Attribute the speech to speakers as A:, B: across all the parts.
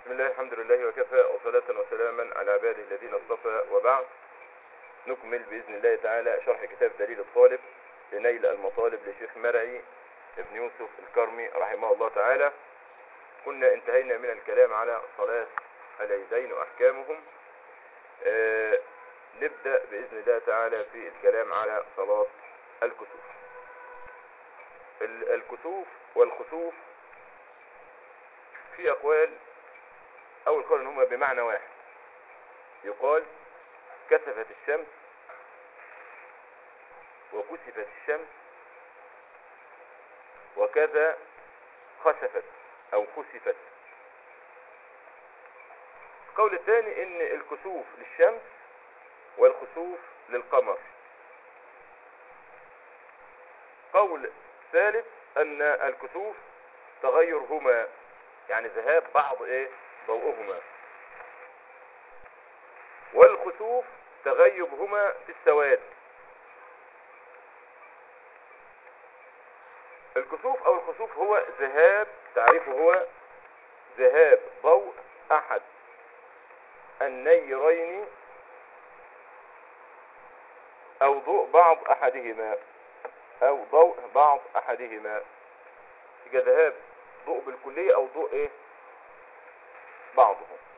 A: بسم الله الحمد لله وكفى وصلاة وسلاما على عباده الذين اصطفى وبعد نكمل بإذن الله تعالى شرح كتاب دليل الطالب لنيل المطالب لشيخ مرعي ابن يوسف الكرمي رحمه الله تعالى كنا انتهينا من الكلام على صلاة العيدين وأحكامهم آه نبدأ بإذن الله تعالى في الكلام على صلاة الكسوف ال- الكسوف والخسوف في أقوال أول قول إن هما بمعنى واحد يقال كسفت الشمس وكسفت الشمس وكذا خسفت أو كسفت القول الثاني إن الكسوف للشمس والخسوف للقمر قول ثالث أن الكسوف تغيرهما يعني ذهاب بعض إيه ضوءهما والخسوف تغيبهما في السواد الكسوف او الخسوف هو ذهاب تعريفه هو ذهاب ضوء احد النيرين او ضوء بعض احدهما او ضوء بعض احدهما يبقى ذهاب ضوء بالكلية او ضوء ايه بعضهم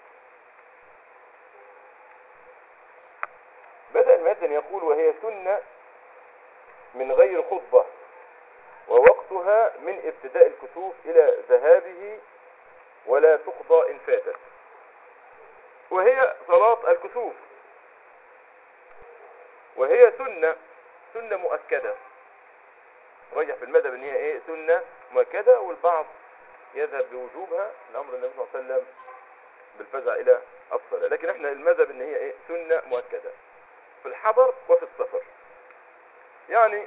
A: بدأ المتن يقول وهي سنة من غير خطبة ووقتها من ابتداء الكسوف إلى ذهابه ولا تقضى إن فاتت وهي صلاة الكسوف وهي سنة سنة مؤكدة رجح في المذهب ان هي ايه سنة مؤكدة والبعض يذهب بوجوبها الامر النبي صلى الله عليه وسلم بالفزع الى الصلاة لكن احنا المذهب ان هي ايه سنة مؤكدة في الحضر وفي السفر يعني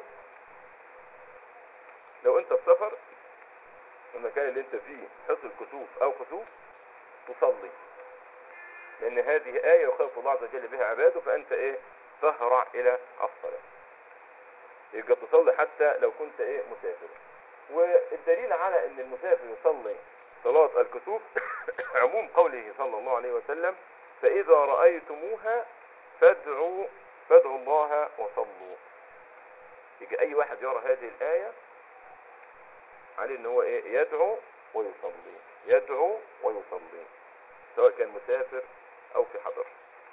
A: لو انت في سفر المكان اللي انت فيه حصل كسوف او خسوف تصلي لان هذه آية يخاف الله عز وجل بها عباده فانت ايه تهرع الى الصلاة يبقى تصلي حتى لو كنت ايه مسافر والدليل على ان المسافر يصلي صلاة الكسوف عموم قوله صلى الله عليه وسلم فإذا رأيتموها فادعوا فادعوا الله وصلوا يجي أي واحد يرى هذه الآية عليه ان هو ايه يدعو ويصلي يدعو ويصلي سواء كان مسافر او في حضر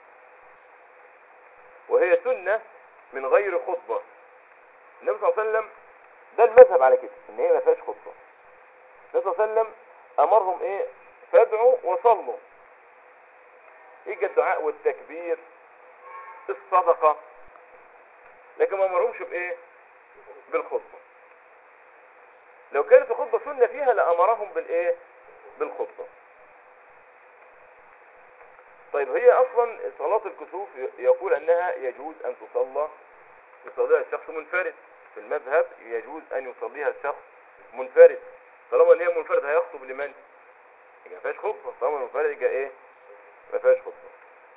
A: وهي سنة من غير خطبة النبي صلى الله عليه وسلم ده المذهب على كده ان هي ما فيهاش خطبة النبي صلى الله عليه وسلم امرهم ايه فادعوا وصلوا يجي الدعاء والتكبير الصدقة لكن ما امرهمش بايه بالخطبة لو كانت الخطبة سنة فيها لأمرهم بالإيه؟ بالخطبة. طيب هي أصلا صلاة الكسوف يقول أنها يجوز أن تصلى يصليها الشخص منفرد في المذهب يجوز أن يصليها الشخص منفرد طالما أن هي منفرد هيخطب لمن؟ يبقى ما فيهاش خطبة طالما منفرد يبقى إيه؟ ما فيهاش خطبة.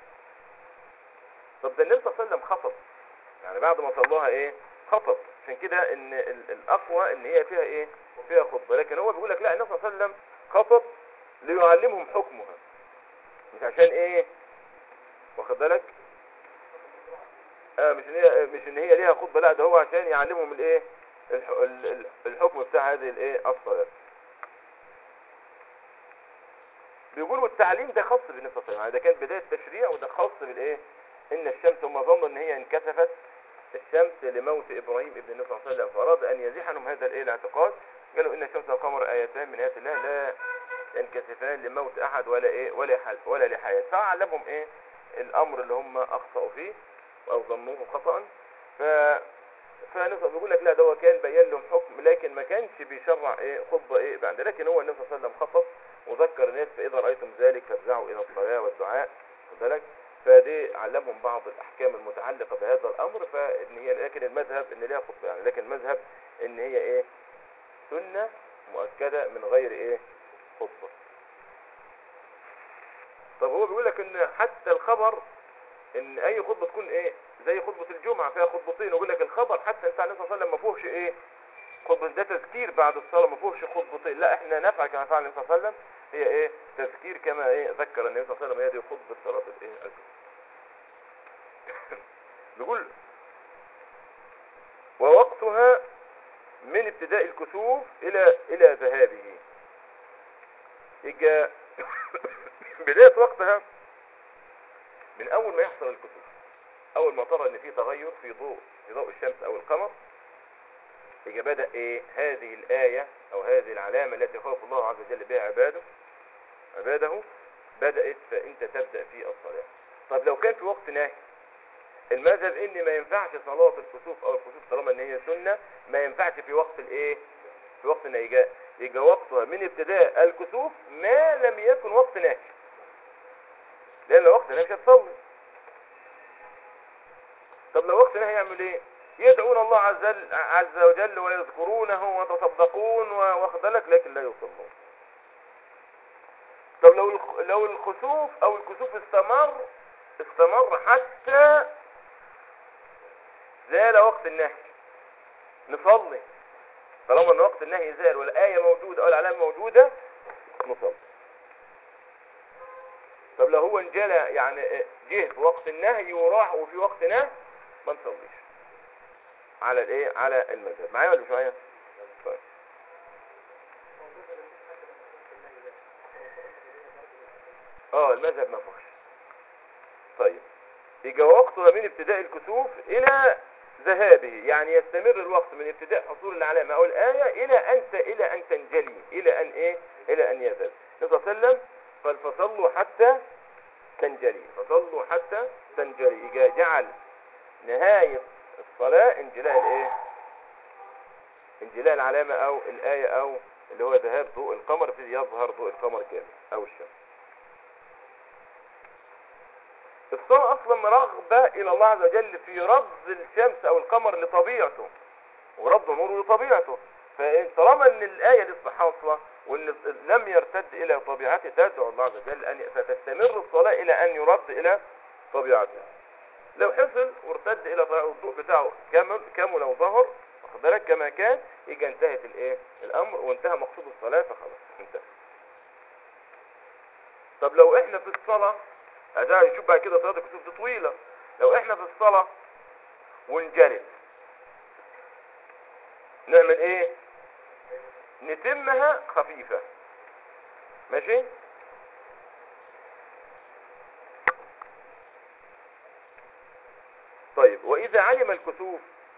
A: طب ده النبي صلى الله عليه وسلم خطب يعني بعد ما صلاها إيه؟ خطب عشان كده ان ال- الاقوى ان هي فيها ايه فيها خطبه لكن هو بيقول لك لا النبي صلى الله عليه وسلم خطب ليعلمهم حكمها مش عشان ايه واخد بالك اه مش ان هي مش ان هي ليها خطبه لا ده هو عشان يعلمهم الايه الح- ال- ال- الحكم بتاع هذه الايه الصلاه بيقولوا التعليم ده خاص بالنبي صلى الله عليه وسلم يعني ده كان بدايه تشريع وده خاص بالايه ان الشمس هم ظنوا ان هي انكسفت الشمس لموت ابراهيم ابن النبي صلى الله عليه وسلم فاراد ان يزيح عنهم هذا الايه الاعتقاد قالوا ان الشمس والقمر ايتان من ايات الله لا ينكسفان لموت احد ولا ايه ولا حل ولا لحياه فعلمهم ايه الامر اللي هم اخطاوا فيه او ظنوه خطا ف فنفسه بيقول لك لا ده هو كان بين لهم حكم لكن ما كانش بيشرع ايه خطبه ايه بعد لكن هو النبي صلى الله عليه وسلم خطب وذكر الناس فاذا رايتم ذلك فافزعوا الى الصلاه والدعاء خد بالك فدي علمهم بعض الاحكام المتعلقه بهذا الامر فان هي لكن المذهب ان ليها خطبه يعني لكن المذهب ان هي ايه سنه مؤكده من غير ايه خطبه طب هو بيقول لك ان حتى الخبر ان اي خطبه تكون ايه زي خطبه الجمعه فيها خطبتين ويقول لك الخبر حتى انت عليه الصلاه والسلام ما فيهوش ايه خطبه ده تذكير بعد الصلاه ما فيهوش خطبتين لا احنا نفعل كما فعل النبي صلى الله عليه وسلم هي ايه تذكير كما ايه ذكر النبي صلى الله عليه وسلم هذه خطبة صلاة الايه الكسوف بيقول ووقتها من ابتداء الكسوف الى الى ذهابه يجي بداية وقتها من اول ما يحصل الكسوف اول ما ترى ان في تغير في ضوء في ضوء الشمس او القمر يجي بدأ ايه هذه الآية او هذه العلامة التي خوف الله عز وجل بها عباده عباده بدأت فانت تبدأ في الصلاة طب لو كان في وقت نهي المذهب ان ما ينفعش صلاة الكسوف او الكسوف طالما ان هي سنة ما ينفعش في وقت الايه في وقت النهي يجي وقتها من ابتداء الكسوف ما لم يكن وقت نهي لان لو وقت نهي مش هتصلي طب لو وقت نهي يعمل ايه يدعون الله عز, عز وجل ويذكرونه ويتصدقون واخد بالك لكن لا يصلون طب لو الخ- لو الخسوف او الكسوف استمر استمر حتى زال وقت النهي نصلي طالما ان وقت النهي زال والايه موجوده او العلامه موجوده نصلي طب لو هو انجلى يعني جه في وقت النهي وراح وفي وقت نهي ما نصليش على الايه على المذهب معايا ولا مش معايا طيب اه المذهب ما فيهوش طيب يجي وقتها من ابتداء الكسوف الى ذهابه يعني يستمر الوقت من ابتداء حصول العلامة او الآية الى ان ت- الى ان تنجلي الى ان ايه الى ان يذهب النبي صلى الله عليه وسلم قال فصلوا حتى تنجلي فصلوا حتى تنجلي يجي جعل نهاية الصلاة انجلاء الايه انجلاء العلامة او الآية او اللي هو ذهاب ضوء القمر في يظهر ضوء القمر كامل او الشمس الصلاة اصلا رغبة الى الله عز وجل في رد الشمس او القمر لطبيعته ورد نوره لطبيعته فطالما ان الآية لسه حاصلة وان لم يرتد الى طبيعته تدعو الله عز وجل ان فتستمر الصلاة الى ان يرد الى طبيعته لو حصل وارتد الى طبيعته الضوء بتاعه كامل كامل وظهر واخد بالك كما كان يجي انتهت الايه الامر وانتهى مقصود الصلاة فخلاص انتهى طب لو احنا في الصلاة اداء نشوف بقى كده صلاة الكسوف دي طويلة لو احنا في الصلاة وانجلت نعمل ايه نتمها خفيفة ماشي طيب واذا علم الكسوف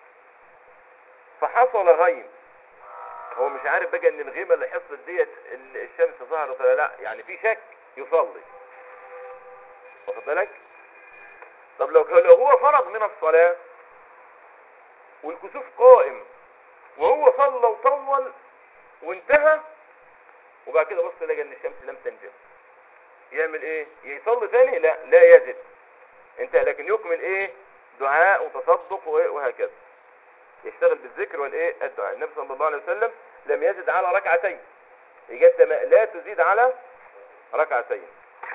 A: فحصل غيم هو مش عارف بقى ان الغيمة اللي حصلت ديت ال- الشمس ظهرت ولا لا يعني في شك يصلي واخد بالك طب لو لو هو فرغ من الصلاة والكسوف قائم وهو صلى وطول وانتهى وبعد كده بص لقى ان الشمس لم تنجم يعمل ايه يصلي تاني لا لا يزد انت لكن يكمل ايه دعاء وتصدق وإيه؟ وهكذا يشتغل بالذكر والايه الدعاء النبي صلى الله عليه وسلم لم يزد على ركعتين يجي انت ما- لا تزيد على ركعتين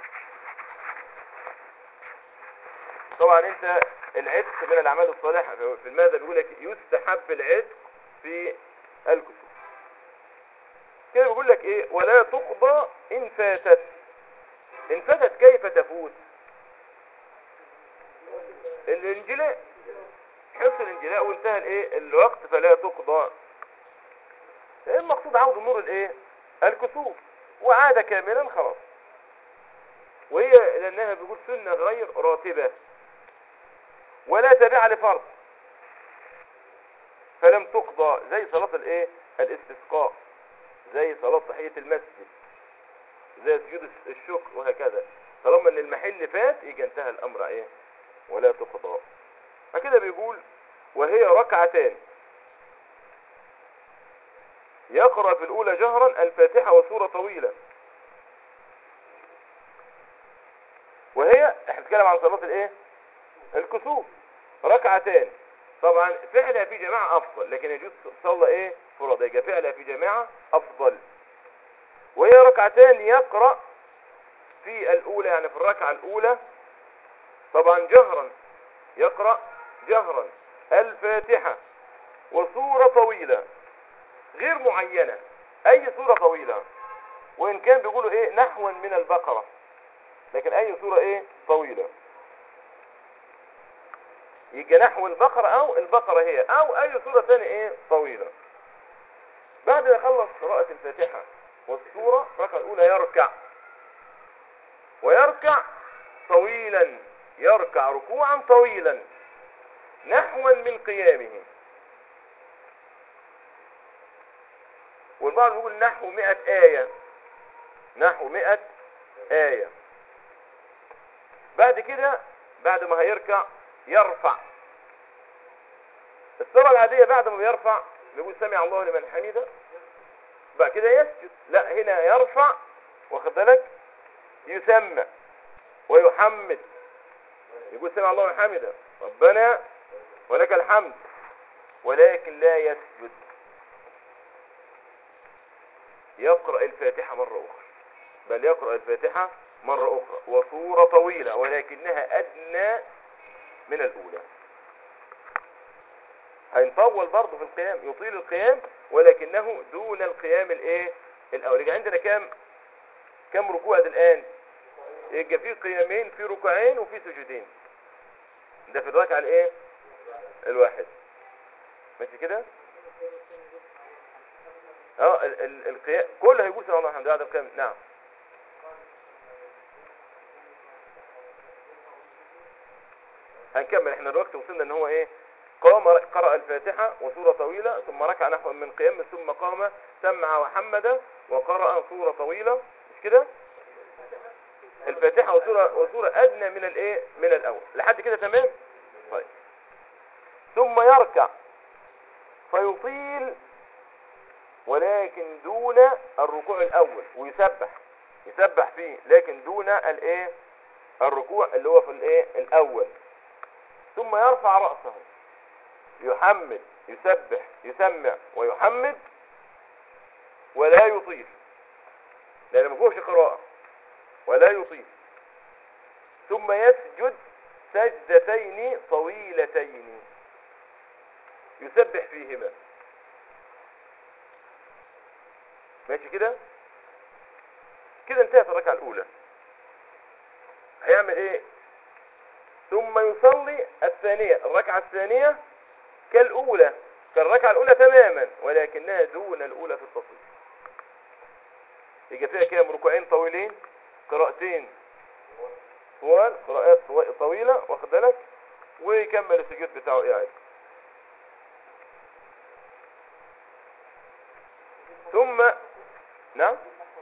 A: طبعا انت العتق من الاعمال الصالحه في الماذا بيقول لك يستحب العتق في الكسوف كده بيقول لك ايه ولا تقضى ان فاتت ان فاتت كيف تفوت الانجلاء حصل الانجلاء وانتهى الايه الوقت فلا تقضى ايه المقصود عود نور الايه الكسوف وعاد كاملا خلاص وهي لانها بيقول سنه غير راتبه ولا تابعه لفرض فلم تقضى زي صلاه الايه الاستسقاء زي صلاه تحيه المسجد زي سجود الشكر وهكذا طالما ان المحل فات يجي انتهى الامر ايه ولا تقضى فكده بيقول وهي ركعتان يقرأ في الأولى جهرا الفاتحة وسورة طويلة وهي احنا بنتكلم عن صلاة الايه الكسوف ركعتان طبعا فعلها في جماعة افضل لكن يجوز صلى ايه فرض يبقى فعلها في جماعة افضل وهي ركعتان يقرأ في الاولى يعني في الركعة الاولى طبعا جهرا يقرأ جهرا الفاتحة وسورة طويلة غير معينة اي سورة طويلة وان وإن كان بيقولوا إيه نحوا من البقرة لكن أي سورة إيه طويلة يجي نحو البقرة أو البقرة هي أو أي سورة ثانية إيه طويلة بعد ما يخلص قراءة الفاتحة والسورة الركعة الأولى يركع ويركع طويلا يركع ركوعا طويلا نحوا من قيامه والبعض يقول نحو مئة آية نحو مئة آية بعد كده بعد ما هيركع يرفع الصلاة العادية بعد ما بيرفع بيقول سمع الله لمن حمده بعد كده يسجد لا هنا يرفع واخد بالك يسمى ويحمد يقول سمع الله لمن حمده ربنا ولك الحمد ولكن لا يسجد يقرأ الفاتحة مرة أخرى بل يقرأ الفاتحة مرة أخرى وصورة طويلة ولكنها أدنى من الأولى هيطول برضه في القيام يطيل القيام ولكنه دون القيام الايه الاول يبقى عندنا كام كام ركوع ده الان يبقى في قيامين في ركوعين وفي سجودين ده في الركعه الايه الواحد ماشي كده اه ال- ال- القيام كله هيقول سبحان الله الحمد لله ده القيام نعم هنكمل احنا دلوقتي وصلنا ان هو ايه قام قرأ الفاتحة وسورة طويلة ثم ركع نحو من قيام ثم قام سمع وحمد وقرأ سورة طويلة مش كده الفاتحة وسورة, وسورة أدنى من الايه من الأول لحد كده تمام طيب ثم يركع فيطيل ولكن دون الركوع الأول ويسبح يسبح فيه لكن دون الايه الركوع اللي هو في الايه الأول ثم يرفع رأسه يحمد يسبح يسمع ويحمد ولا يطيل لأن ما فيهوش قراءة ولا يطيل ثم يسجد سجدتين طويلتين يسبح فيهما ماشي كده كده انتهت الركعة الأولى هيعمل ايه ثم يصلي الثانية الركعة الثانية كالأولى كالركعة الأولى تماما ولكنها دون الأولى في التصوير يجي فيها كام ركوعين طويلين قراءتين طوال قراءات طو- طويلة واخد بالك ويكمل السجود بتاعه قاعد ثم نعم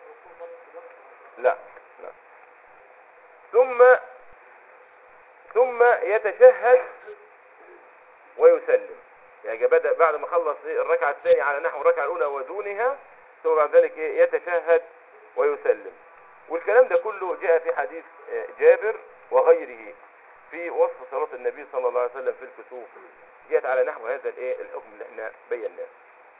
A: لا لا ثم ثم يتشهد ويسلم يعني بدأ بعد ما خلص إيه الركعة الثانية على نحو الركعة الأولى ودونها ثم بعد ذلك إيه يتشهد ويسلم والكلام ده كله جاء في حديث آه، جابر وغيره في وصف صلاة النبي صلى الله عليه وسلم في الكسوف جاءت على نحو هذا الايه الحكم اللي احنا بيناه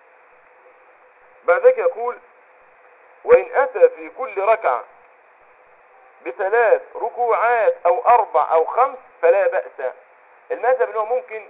A: بعد ذلك يقول وإن أتى في كل ركعة بثلاث ركوعات أو أربع أو خمس فلا بأس المذهب اللي هو ممكن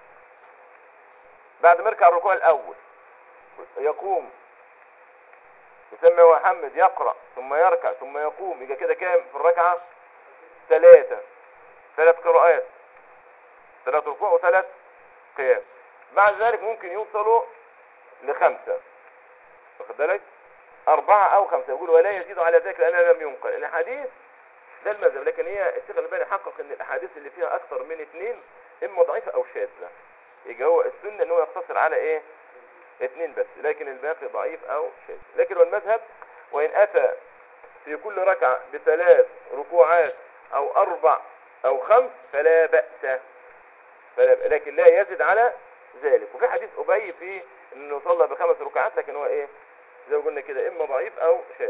A: بعد ما يركع الركوع الأول يقوم يسمى وحمد يقرأ ثم يركع ثم يقوم يبقى كده كام في الركعة ثلاثة ثلاث قراءات ثلاث ركوع وثلاث قيام بعد ذلك ممكن يوصلوا لخمسة واخد بالك أربعة أو خمسة يقول ولا يزيد على ذلك لأنها لم ينقل الأحاديث ده المذهب لكن هي الشيخ الألباني حقق إن الأحاديث اللي فيها أكثر من اثنين إما ضعيفة أو شاذة يبقى هو السنة إن هو يقتصر على إيه؟ اثنين بس لكن الباقي ضعيف أو شاذ لكن هو المذهب وإن أتى في كل ركعة بثلاث ركوعات أو أربع أو خمس فلا بأس فلا بأس لكن لا يزد على ذلك وفي حديث أبي فيه إنه صلى بخمس ركعات لكن هو إيه زي ما قلنا كده إما ضعيف أو شاذ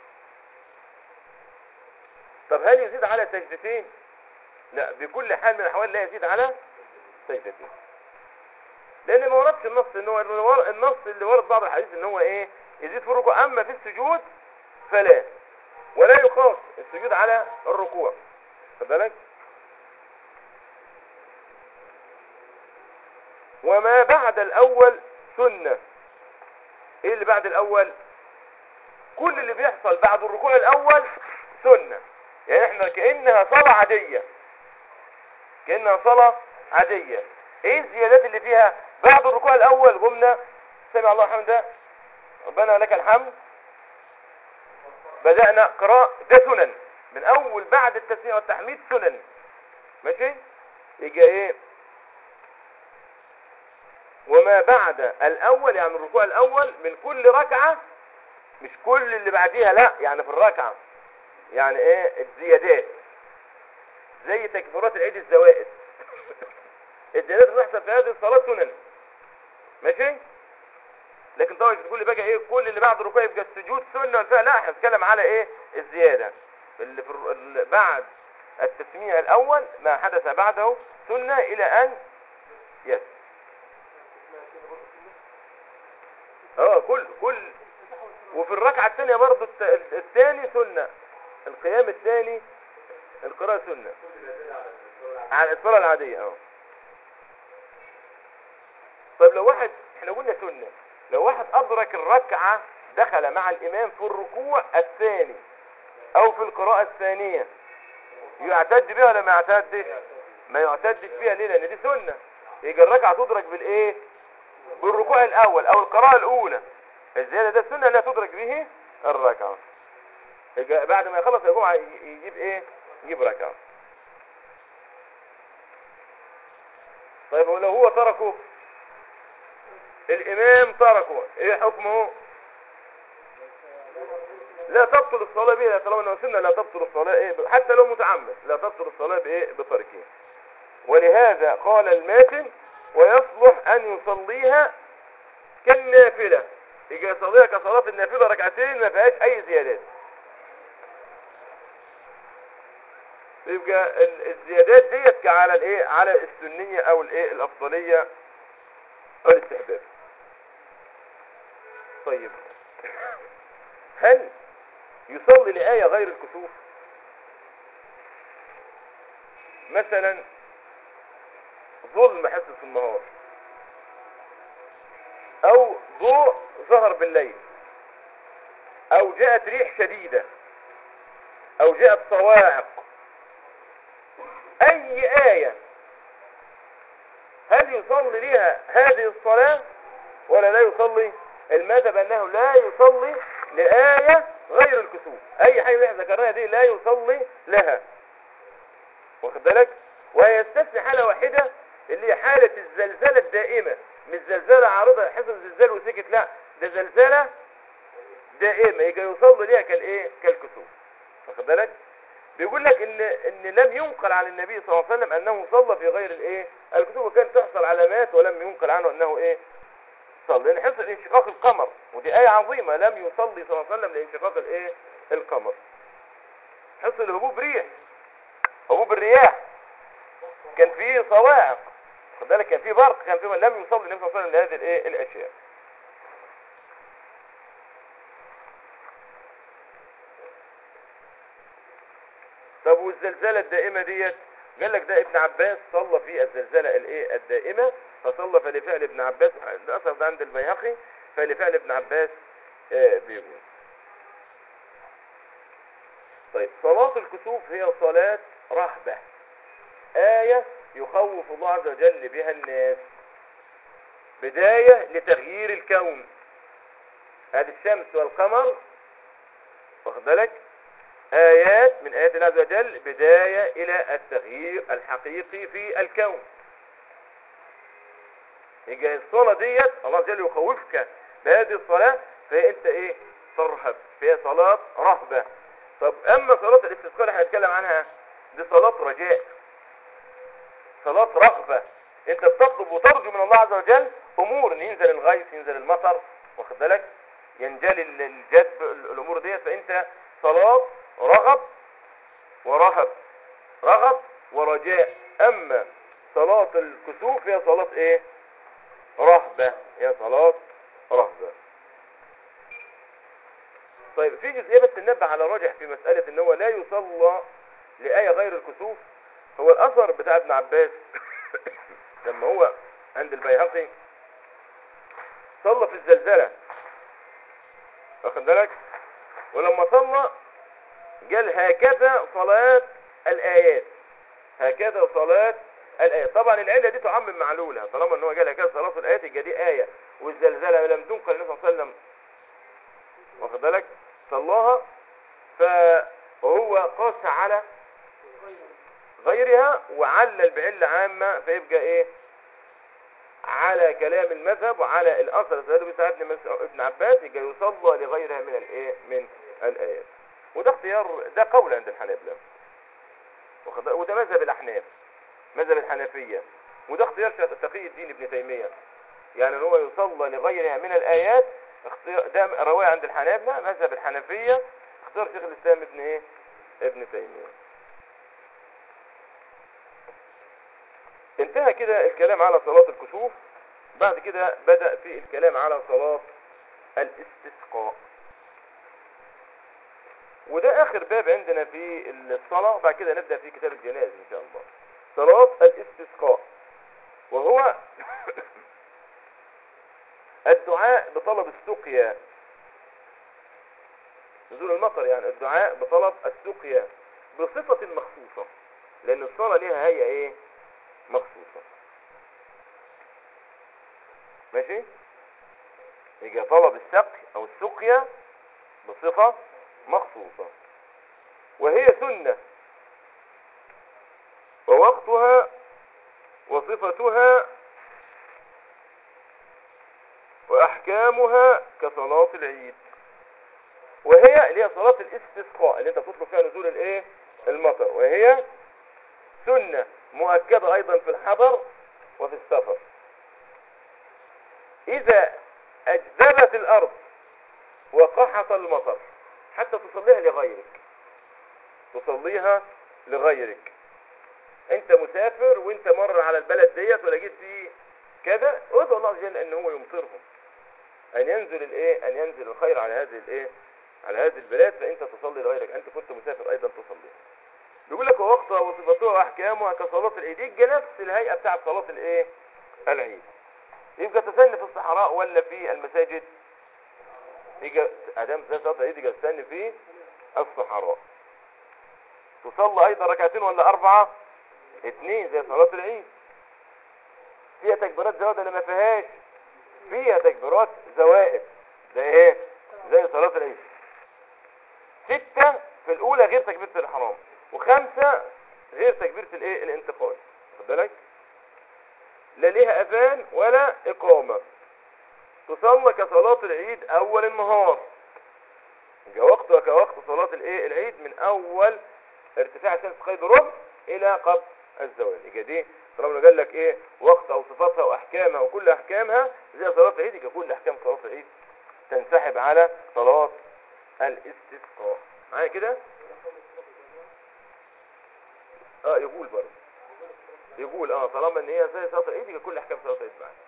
A: طب هل يزيد على سجدتين لا بكل حال من الأحوال لا يزيد على سجدتين لأن ما وردش النص إن هو النص اللي ورد بعض الحديث إن هو إيه يزيد في الركوع أما في السجود فلا ولا يقاس السجود على الركوع خد بالك وما بعد الأول سنة إيه اللي بعد الأول كل اللي بيحصل بعد الركوع الاول سنة يعني احنا كأنها صلاة عادية كأنها صلاة عادية ايه الزيادات اللي فيها بعد الركوع الاول قمنا سمع الله حمدا ربنا لك الحمد بدأنا قراءة ده سنن من اول بعد التسميع والتحميد سنن ماشي يجي ايه وما بعد الاول يعني الركوع الاول من كل ركعة مش كل اللي بعديها لا يعني في الركعة يعني ايه الزيادات زي تكبيرات العيد الزوائد الزيادات اللي بتحصل في هذه الصلاة سنن ماشي لكن طبعا مش تقول لي بقى ايه كل اللي بعد الركوع يبقى السجود سنة ولا لا احنا بنتكلم على ايه الزيادة اللي في الر- اللي بعد التسميع الاول ما حدث بعده سنة الى ان يس اه كل كل وفي الركعة الثانية برضو الت- الثاني سنة القيام الثاني القراءة سنة على الصلاة العادية اه طيب لو واحد احنا قلنا سنة لو واحد أدرك الركعة دخل مع الإمام في الركوع الثاني أو في القراءة الثانية يعتد بها ولا ما يعتدش؟ ما يعتدش بها ليه؟ لأن دي سنة يجي الركعة تدرك بالإيه؟ بالركوع الأول أو القراءة الأولى الزيادة ده السنة لا تدرك به الركعة يجي بعد ما يخلص يقوم ع- يجيب إيه؟ يجيب ركعة طيب ولو هو تركه الإمام تركه إيه حكمه؟ لا تبطل الصلاة به طالما انه سنة لا تبطل الصلاة إيه ب- حتى لو متعمد لا تبطل الصلاة بإيه بتركه ولهذا قال الماتن ويصلح أن يصليها كالنافلة يجي يصليها كصلاة النافلة ركعتين ما فيهاش أي زيادات يبقى ال- الزيادات ديت على الايه على السنية او الايه الافضلية او الاستحباب طيب هل يصلي لآية غير الكسوف مثلا ظلم حصة النهار او ضوء ظهر بالليل او جاءت ريح شديدة او جاءت صواعق اي آية هل يصلي لها هذه الصلاة ولا لا يصلي المذهب انه لا يصلي لآية غير الكسوف اي حاجة اللي احنا ذكرناها دي لا يصلي لها واخد بالك ويستثني حالة واحدة اللي هي حالة الزلزلة الدائمة مش زلزلة عارضة حصل زلزال وسكت لا ده زلزلة دائمة يجي يصلي ليها كالايه كالكسوف واخد بالك بيقول لك ان ان لم ينقل عن النبي صلى الله عليه وسلم انه صلى في غير الايه الكسوف وكان تحصل علامات ولم ينقل عنه انه ايه صلى لان حصل انشقاق القمر ودي آية عظيمة لم يصلي صلى الله عليه وسلم لانشقاق الايه القمر حصل هبوب ريح هبوب الرياح كان فيه صواعق خد بالك كان فيه برق كان فيه لم يصلي النبي صلى الله عليه وسلم لهذه الايه الاشياء طب والزلزلة الدائمة ديت قال لك ده ابن عباس صلى في الزلزلة الايه الدائمة فصلى فلفعل ابن عباس للأسف ده عند البيهقي فلفعل ابن عباس آه بيقول طيب صلاة الكسوف هي صلاة رهبة آية يخوف الله عز وجل بها الناس بداية لتغيير الكون هذه الشمس والقمر واخد بالك آيات من آيات الله عز وجل بداية إلى التغيير الحقيقي في الكون يجي الصلاة ديت الله عز وجل يخوفك بهذه الصلاة فهي أنت إيه ترهب فهي صلاة رهبة طب أما صلاة الاستسقاء اللي هنتكلم عنها دي صلاة رجاء صلاة رغبة أنت بتطلب وترجو من الله عز وجل أمور إن ينزل الغيث ينزل المطر واخد بالك ينجلي ال- الجدب ال- الأمور ديت فأنت صلاة رغب ورهب رغب ورجاء أما صلاة الكسوف هي صلاة إيه رهبة هي صلاة رهبة طيب في جزئية بس ننبه على راجح في مسألة ان هو لا يصلى لآية غير الكسوف هو الأثر بتاع ابن عباس لما هو عند البيهقي صلى في الزلزلة واخد بالك ولما صلى قال هكذا صلاة الآيات هكذا صلاة الآيات طبعا العلة دي تعمم معلولها طالما ان هو قال هكذا صلاة الآيات يبقى دي آية والزلزلة لم تنقل النبي صلى الله عليه وسلم واخد بالك صلاها فهو قاس على غيرها وعلل بعلة عامة فيبقى ايه على كلام المذهب وعلى الاثر سيد ابن سعد بن مسعود- ابن عباس يبقى يصلى لغيرها من الايه من الايات وده اختيار ده قول عند الحنابلة واخد بالك؟ وده مذهب الاحناف مذهب الحنفية وده اختيار شيخ تقي الدين ابن تيمية يعني ان هو يصلى لغيرها من الايات اختيار ده رواية عند الحنابلة مذهب الحنفية اختيار شيخ الاسلام ابن ايه ابن تيمية انتهى كده الكلام على صلاة الكسوف بعد كده بدأ في الكلام على صلاة الاستسقاء وده اخر باب عندنا في الصلاة وبعد كده نبدأ في كتاب الجنائز ان شاء الله صلاة الاستسقاء وهو الدعاء بطلب السقيا نزول المطر يعني الدعاء بطلب السقيا بصفة مخصوصة لأن الصلاة ليها هيئة إيه؟ مخصوصة ماشي؟ يجي طلب السقي أو السقيا بصفة مخصوصة وهي سنة ووقتها وصفتها وأحكامها كصلاة العيد وهي اللي هي صلاة الاستسقاء اللي انت بتطلب فيها نزول الايه المطر وهي سنة مؤكدة ايضا في الحضر وفي السفر اذا اجذبت الارض وقحط المطر حتى تصليها لغيرك تصليها لغيرك انت مسافر وانت مر على البلد ديت ولقيت فيه كذا ادعو الله عز وجل ان هو يمطرهم ان ينزل الايه ان ينزل الخير على هذه الايه على هذه البلاد فانت تصلي لغيرك انت كنت مسافر ايضا تصلي بيقول لك ووقتها وصفتها واحكامها كصلاه العيد يبقى نفس الهيئه بتاعت صلاه الايه العيد يبقى تسن في الصحراء ولا في المساجد يجي ادام زي صلاه العيد يبقى تسن في الصحراء تصلى ايضا ركعتين ولا اربعه اثنين زي صلاه العيد فيها تكبيرات زوائد ولا ما فيهاش فيها تكبيرات زوائد زي ايه زي صلاة العيد ستة في الاولى غير تكبيرة الحرام وخمسة غير تكبيرة الايه الانتقال خد بالك لا ليها اذان ولا اقامة تصلى كصلاة العيد اول النهار يبقى وقتها كوقت صلاة الايه العيد من اول ارتفاع الشمس قيد ربع الى قبل الزوال يبقى دي طالما قال لك ايه وقت او صفاتها واحكامها وكل احكامها زي صلاة العيد يبقى كل احكام صلاة العيد تنسحب على صلاة الاستسقاء معايا كده اه يقول برضه يقول اه طالما ان هي زي صلاة العيد يبقى كل احكام صلاة العيد معايا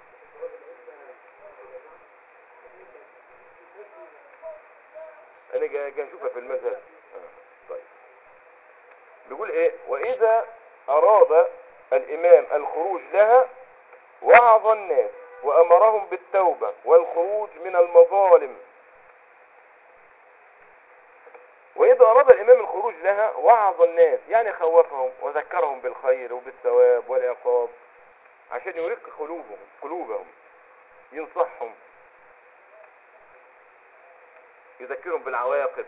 A: انا جا جا نشوفها في المذهب آه. طيب بيقول ايه واذا اراد الامام الخروج لها وعظ الناس وامرهم بالتوبة والخروج من المظالم واذا اراد الامام الخروج لها وعظ الناس يعني خوفهم وذكرهم بالخير وبالثواب والعقاب عشان يرق قلوبهم قلوبهم ينصحهم يذكرهم بالعواقب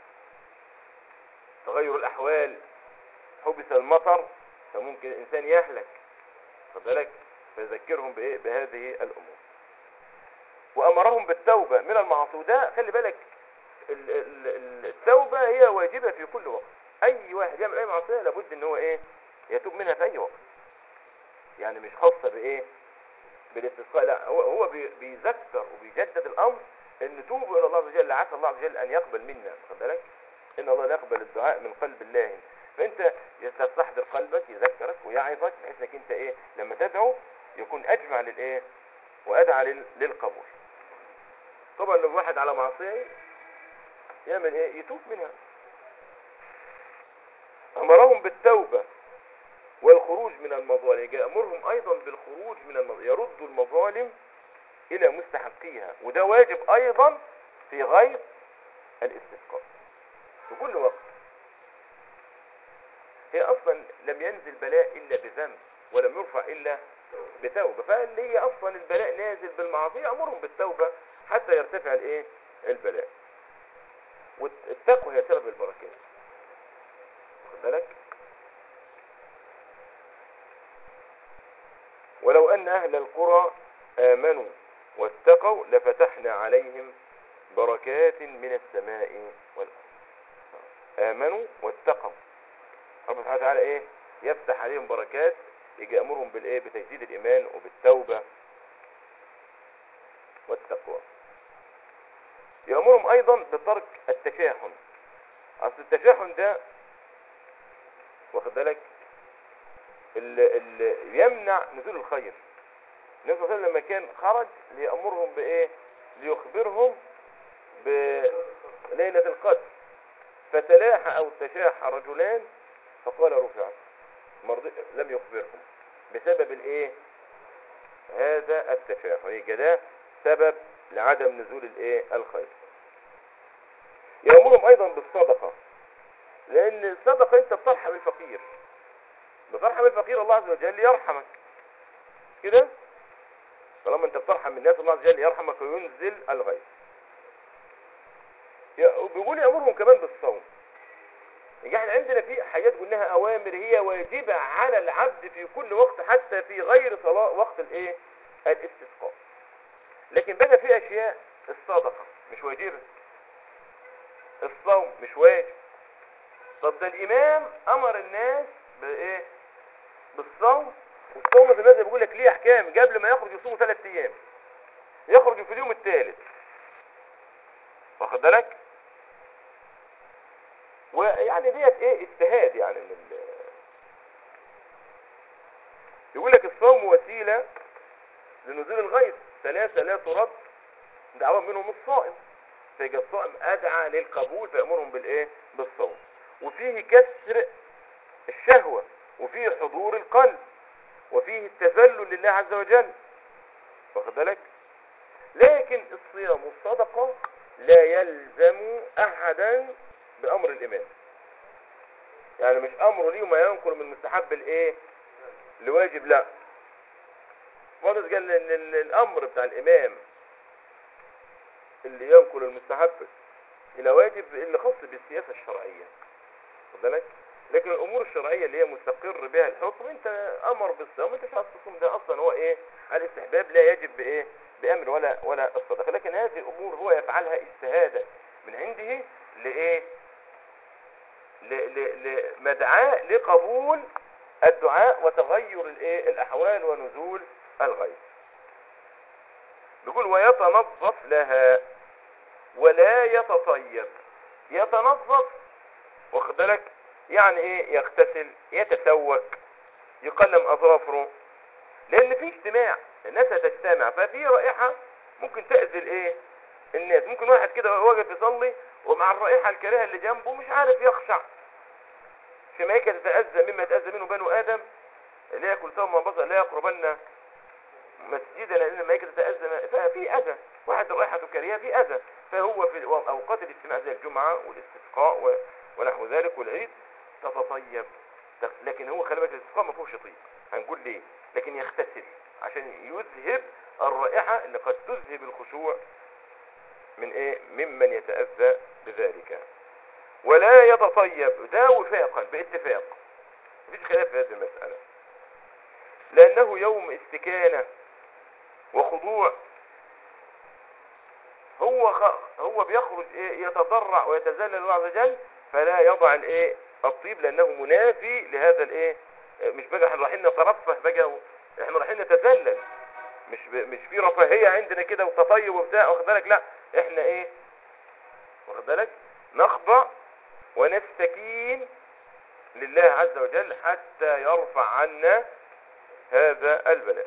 A: تغير الأحوال حبس المطر فممكن الإنسان يهلك خد بالك فيذكرهم بإيه بهذه الأمور وأمرهم بالتوبة من المعاصي وده خلي بالك ال- ال- ال- التوبة هي واجبة في كل وقت أي واحد يعمل أي معصية لابد إن هو إيه يتوب منها في أي وقت يعني مش خاصة بإيه بالاستسقاء لا هو هو بي- بيذكر وبيجدد الامر ان توبوا الى الله عز وجل عسى الله عز وجل ان يقبل منا خد بالك ان الله لا يقبل الدعاء من قلب الله فانت تستحضر قلبك يذكرك ويعظك بحيث انك انت ايه لما تدعو يكون اجمع للايه وادعى لل- للقبول طبعا لو واحد على معصيه يعمل ايه يتوب منها امرهم بالتوبه والخروج من المظالم يجي يأمرهم أيضا بالخروج من المظالم يرد المظالم إلى مستحقيها وده واجب أيضا في غير الاستسقاء في كل وقت هي اصلا لم ينزل بلاء الا بذنب ولم يرفع الا بتوبه فاللي هي اصلا البلاء نازل بالمعصيه امرهم بالتوبه حتى يرتفع الايه البلاء والتقوى هي سبب البركات واخد بالك ولو ان اهل القرى امنوا واتقوا لفتحنا عليهم بركات من السماء والارض امنوا واتقوا ربنا سبحانه وتعالى ايه يفتح عليهم بركات يجي يامرهم بالايه بتجديد الايمان وبالتوبه والتقوى يامرهم ايضا بترك التشاحن اصل التشاحن ده واخد بالك اللي, اللي يمنع نزول الخير النبي صلى الله عليه وسلم لما كان خرج ليامرهم بايه ليخبرهم بليله القدر فتلاح او تشاح رجلان فقال رفعت مرضي لم يخبرهم بسبب الايه هذا التشاحن يبقى ده سبب لعدم نزول الايه الخير يأمرهم ايضا بالصدقة لان الصدقة انت بترحم الفقير بترحم الفقير الله عز وجل يرحمك كده طالما انت بترحم الناس الله عز وجل يرحمك وينزل الغيث بيقول يأمرهم كمان بالصوم يعني احنا عندنا في حاجات قلناها اوامر هي واجبة على العبد في كل وقت حتى في غير صلاة وقت الايه الاستسقاء لكن بقى في اشياء الصدقة مش واجبة الصوم مش واجب طب ده الامام امر الناس بايه بالصوم والصوم في الناس بيقول لك ليه احكام قبل ما يخرج يصوموا ثلاث ايام يخرج في اليوم الثالث واخد بالك ويعني ديت ايه اجتهاد يعني من ال... يقول لك الصوم وسيله لنزول الغيث ثلاثه لا ترد دعوة منهم الصائم فيجي الصائم ادعى للقبول فيامرهم بالايه بالصوم وفيه كسر الشهوه وفيه حضور القلب وفيه التذلل لله عز وجل واخد بالك لكن الصيام والصدقه لا يلزم احدا بامر الامام يعني مش امره ليه ما ينقل من مستحب الايه لواجب لا مرض قال ان ال- الامر بتاع الامام اللي ينقل المستحب الى واجب اللي خاص بالسياسه الشرعيه خد بالك لكن الامور الشرعيه اللي هي مستقر بها الحكم انت امر بالصيام انت مش عايز تصوم ده اصلا هو ايه الاستحباب لا يجب بايه بامر ولا ولا الصدقه لكن هذه الامور هو يفعلها اجتهادا من عنده لايه ل- ل- لمدعاة لقبول الدعاء وتغير الايه الاحوال ونزول الغيث بيقول ويتنظف لها ولا يتطيب يتنظف واخد بالك يعني ايه يغتسل يتسوك يقلم اظافره لان في اجتماع الناس هتجتمع ففي رائحه ممكن تاذي الايه الناس ممكن واحد كده واقف يصلي ومع الرائحه الكريهه اللي جنبه مش عارف يخشع في ملائكه تتاذى مما يتاذى منه بنو ادم لا ياكل ثوم من بصر لا يقربن مسجدا لان الملائكه تتاذى ففي اذى واحد رائحته كريهه في اذى فهو في اوقات الاجتماع زي الجمعه والاستسقاء و- ونحو ذلك والعيد تتطيب لكن هو خلي بالك الاستسقاء ما فيهوش طيب هنقول ليه لكن يغتسل عشان يذهب الرائحه اللي قد تذهب الخشوع من ايه ممن يتاذى بذلك ولا يتطيب ده وفاقا باتفاق مفيش خلاف في هذه المساله لانه يوم استكانه وخضوع هو خ... هو بيخرج ايه يتضرع ويتذلل لله عز وجل فلا يضع الايه الطيب لانه منافي لهذا الايه مش بقى احنا رايحين نترفه بقى و... احنا رايحين نتذلل مش ب... مش في رفاهيه عندنا كده وتطيب وبتاع واخد بالك لا احنا ايه واخد بالك نخضع ونستكين لله عز وجل حتى يرفع عنا هذا البلاء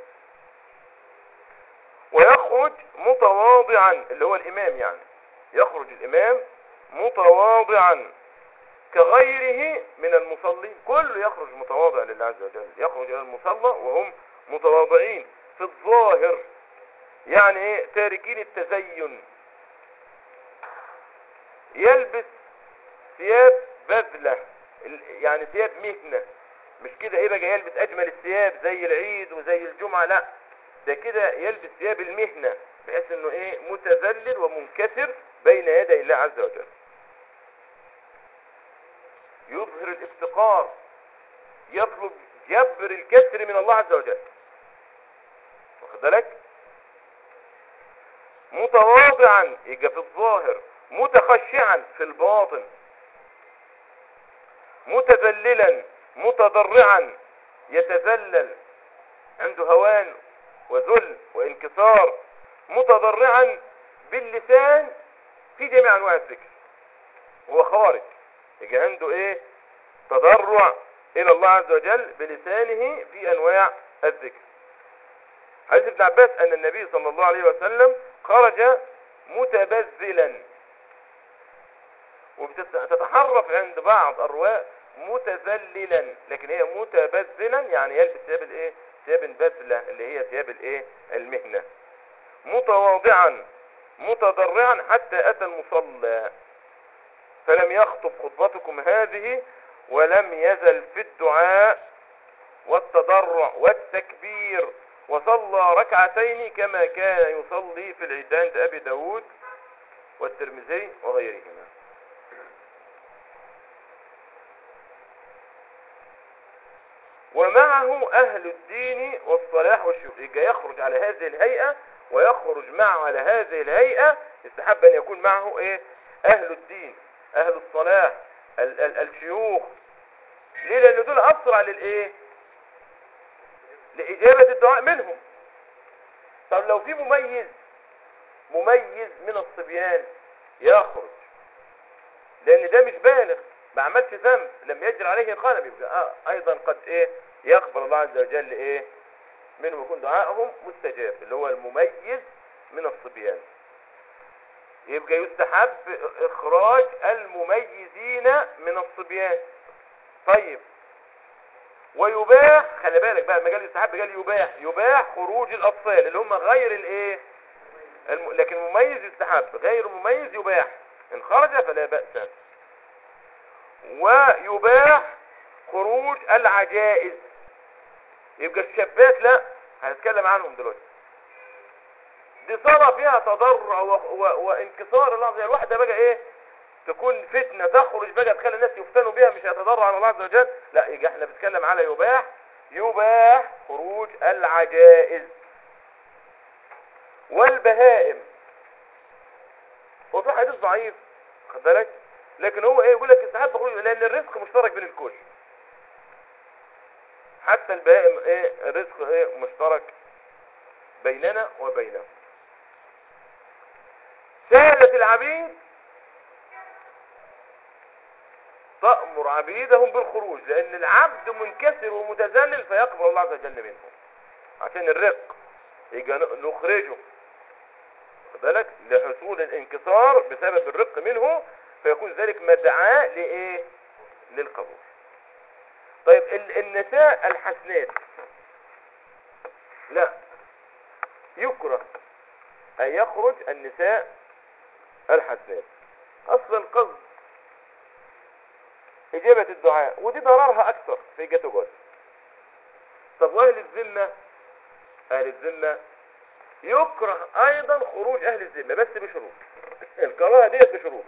A: ويخرج متواضعا اللي هو الامام يعني يخرج الامام متواضعا كغيره من المصلين كل يخرج متواضع لله عز وجل يخرج الى المصلى وهم متواضعين في الظاهر يعني ايه تاركين التزين يلبس ثياب بذلة ال- يعني ثياب مهنة مش كده ايه بقى يلبس اجمل الثياب زي العيد وزي الجمعة لا ده كده يلبس ثياب المهنة بحيث انه ايه متذلل ومنكسر بين يدي الله عز وجل يظهر الافتقار يطلب جبر الكسر من الله عز وجل واخد بالك متواضعا يبقى في الظاهر متخشعا في الباطن متذللا متضرعا يتذلل عنده هوان وذل وانكسار متضرعا باللسان في جميع انواع الذكر هو خارج يجي عنده ايه تضرع الى الله عز وجل بلسانه في انواع الذكر حديث ابن عباس ان النبي صلى الله عليه وسلم خرج متبذلا وبتتحرف عند بعض الرواة متذللا لكن هي متبذلا يعني يلبس ثياب الايه ثياب البذلة اللي هي ثياب الايه المهنة متواضعا متضرعا حتى اتى المصلى فلم يخطب خطبتكم هذه ولم يزل في الدعاء والتضرع والتكبير وصلى ركعتين كما كان يصلي في العيد عند ابي داود والترمذي وغيرهما ومعه أهل الدين والصلاح والشؤون يبقى يخرج على هذه الهيئة ويخرج معه على هذه الهيئة يستحب أن يكون معه إيه أهل الدين أهل الصلاح ال- ال- الشيوخ ليه لأن دول أسرع للإيه لإجابة الدعاء منهم طب لو في مميز مميز من الصبيان يخرج لأن ده مش بالغ ما عملش ذنب لم يجر عليه قلم يبقى آه ايضا قد ايه يقبل الله عز وجل ايه منهم يكون دعائهم مستجاب اللي هو المميز من الصبيان يبقى يستحب اخراج المميزين من الصبيان طيب ويباح خلي بالك بقى المجال يستحب قال يباح يباح خروج الاطفال اللي هم غير الايه الم... لكن مميز يستحب غير مميز يباح ان خرج فلا بأس ويباح خروج العجائز يبقى الشابات لا هنتكلم عنهم دلوقتي دي صلاة فيها تضرع و... و... وانكسار الله عز وجل الواحدة بقى ايه تكون فتنة تخرج بقى تخلي الناس يفتنوا بها مش يتضرع على الله عز وجل لا يبقى احنا بنتكلم على يباح يباح خروج العجائز والبهائم هو في حديث ضعيف خد بالك لكن هو ايه يقول لك استحب خروج لان الرزق مشترك بين الكل حتى البهائم ايه الرزق ايه مشترك بيننا وبينهم سهلة العبيد تأمر عبيدهم بالخروج لأن العبد منكسر ومتذلل فيقبل الله عز وجل منه عشان الرق يجي نخرجه خد بالك لحصول الانكسار بسبب الرق منه فيكون ذلك مدعاة لإيه للقبول طيب ال- النساء الحسنات لا يكره أن يخرج النساء الحسنات أصل القصد إجابة الدعاء ودي ضررها أكثر في جاتو جوز طب وأهل الذمة أهل الذمة يكره أيضا خروج أهل الذمة بس بشروط الكراهة ديت بشروط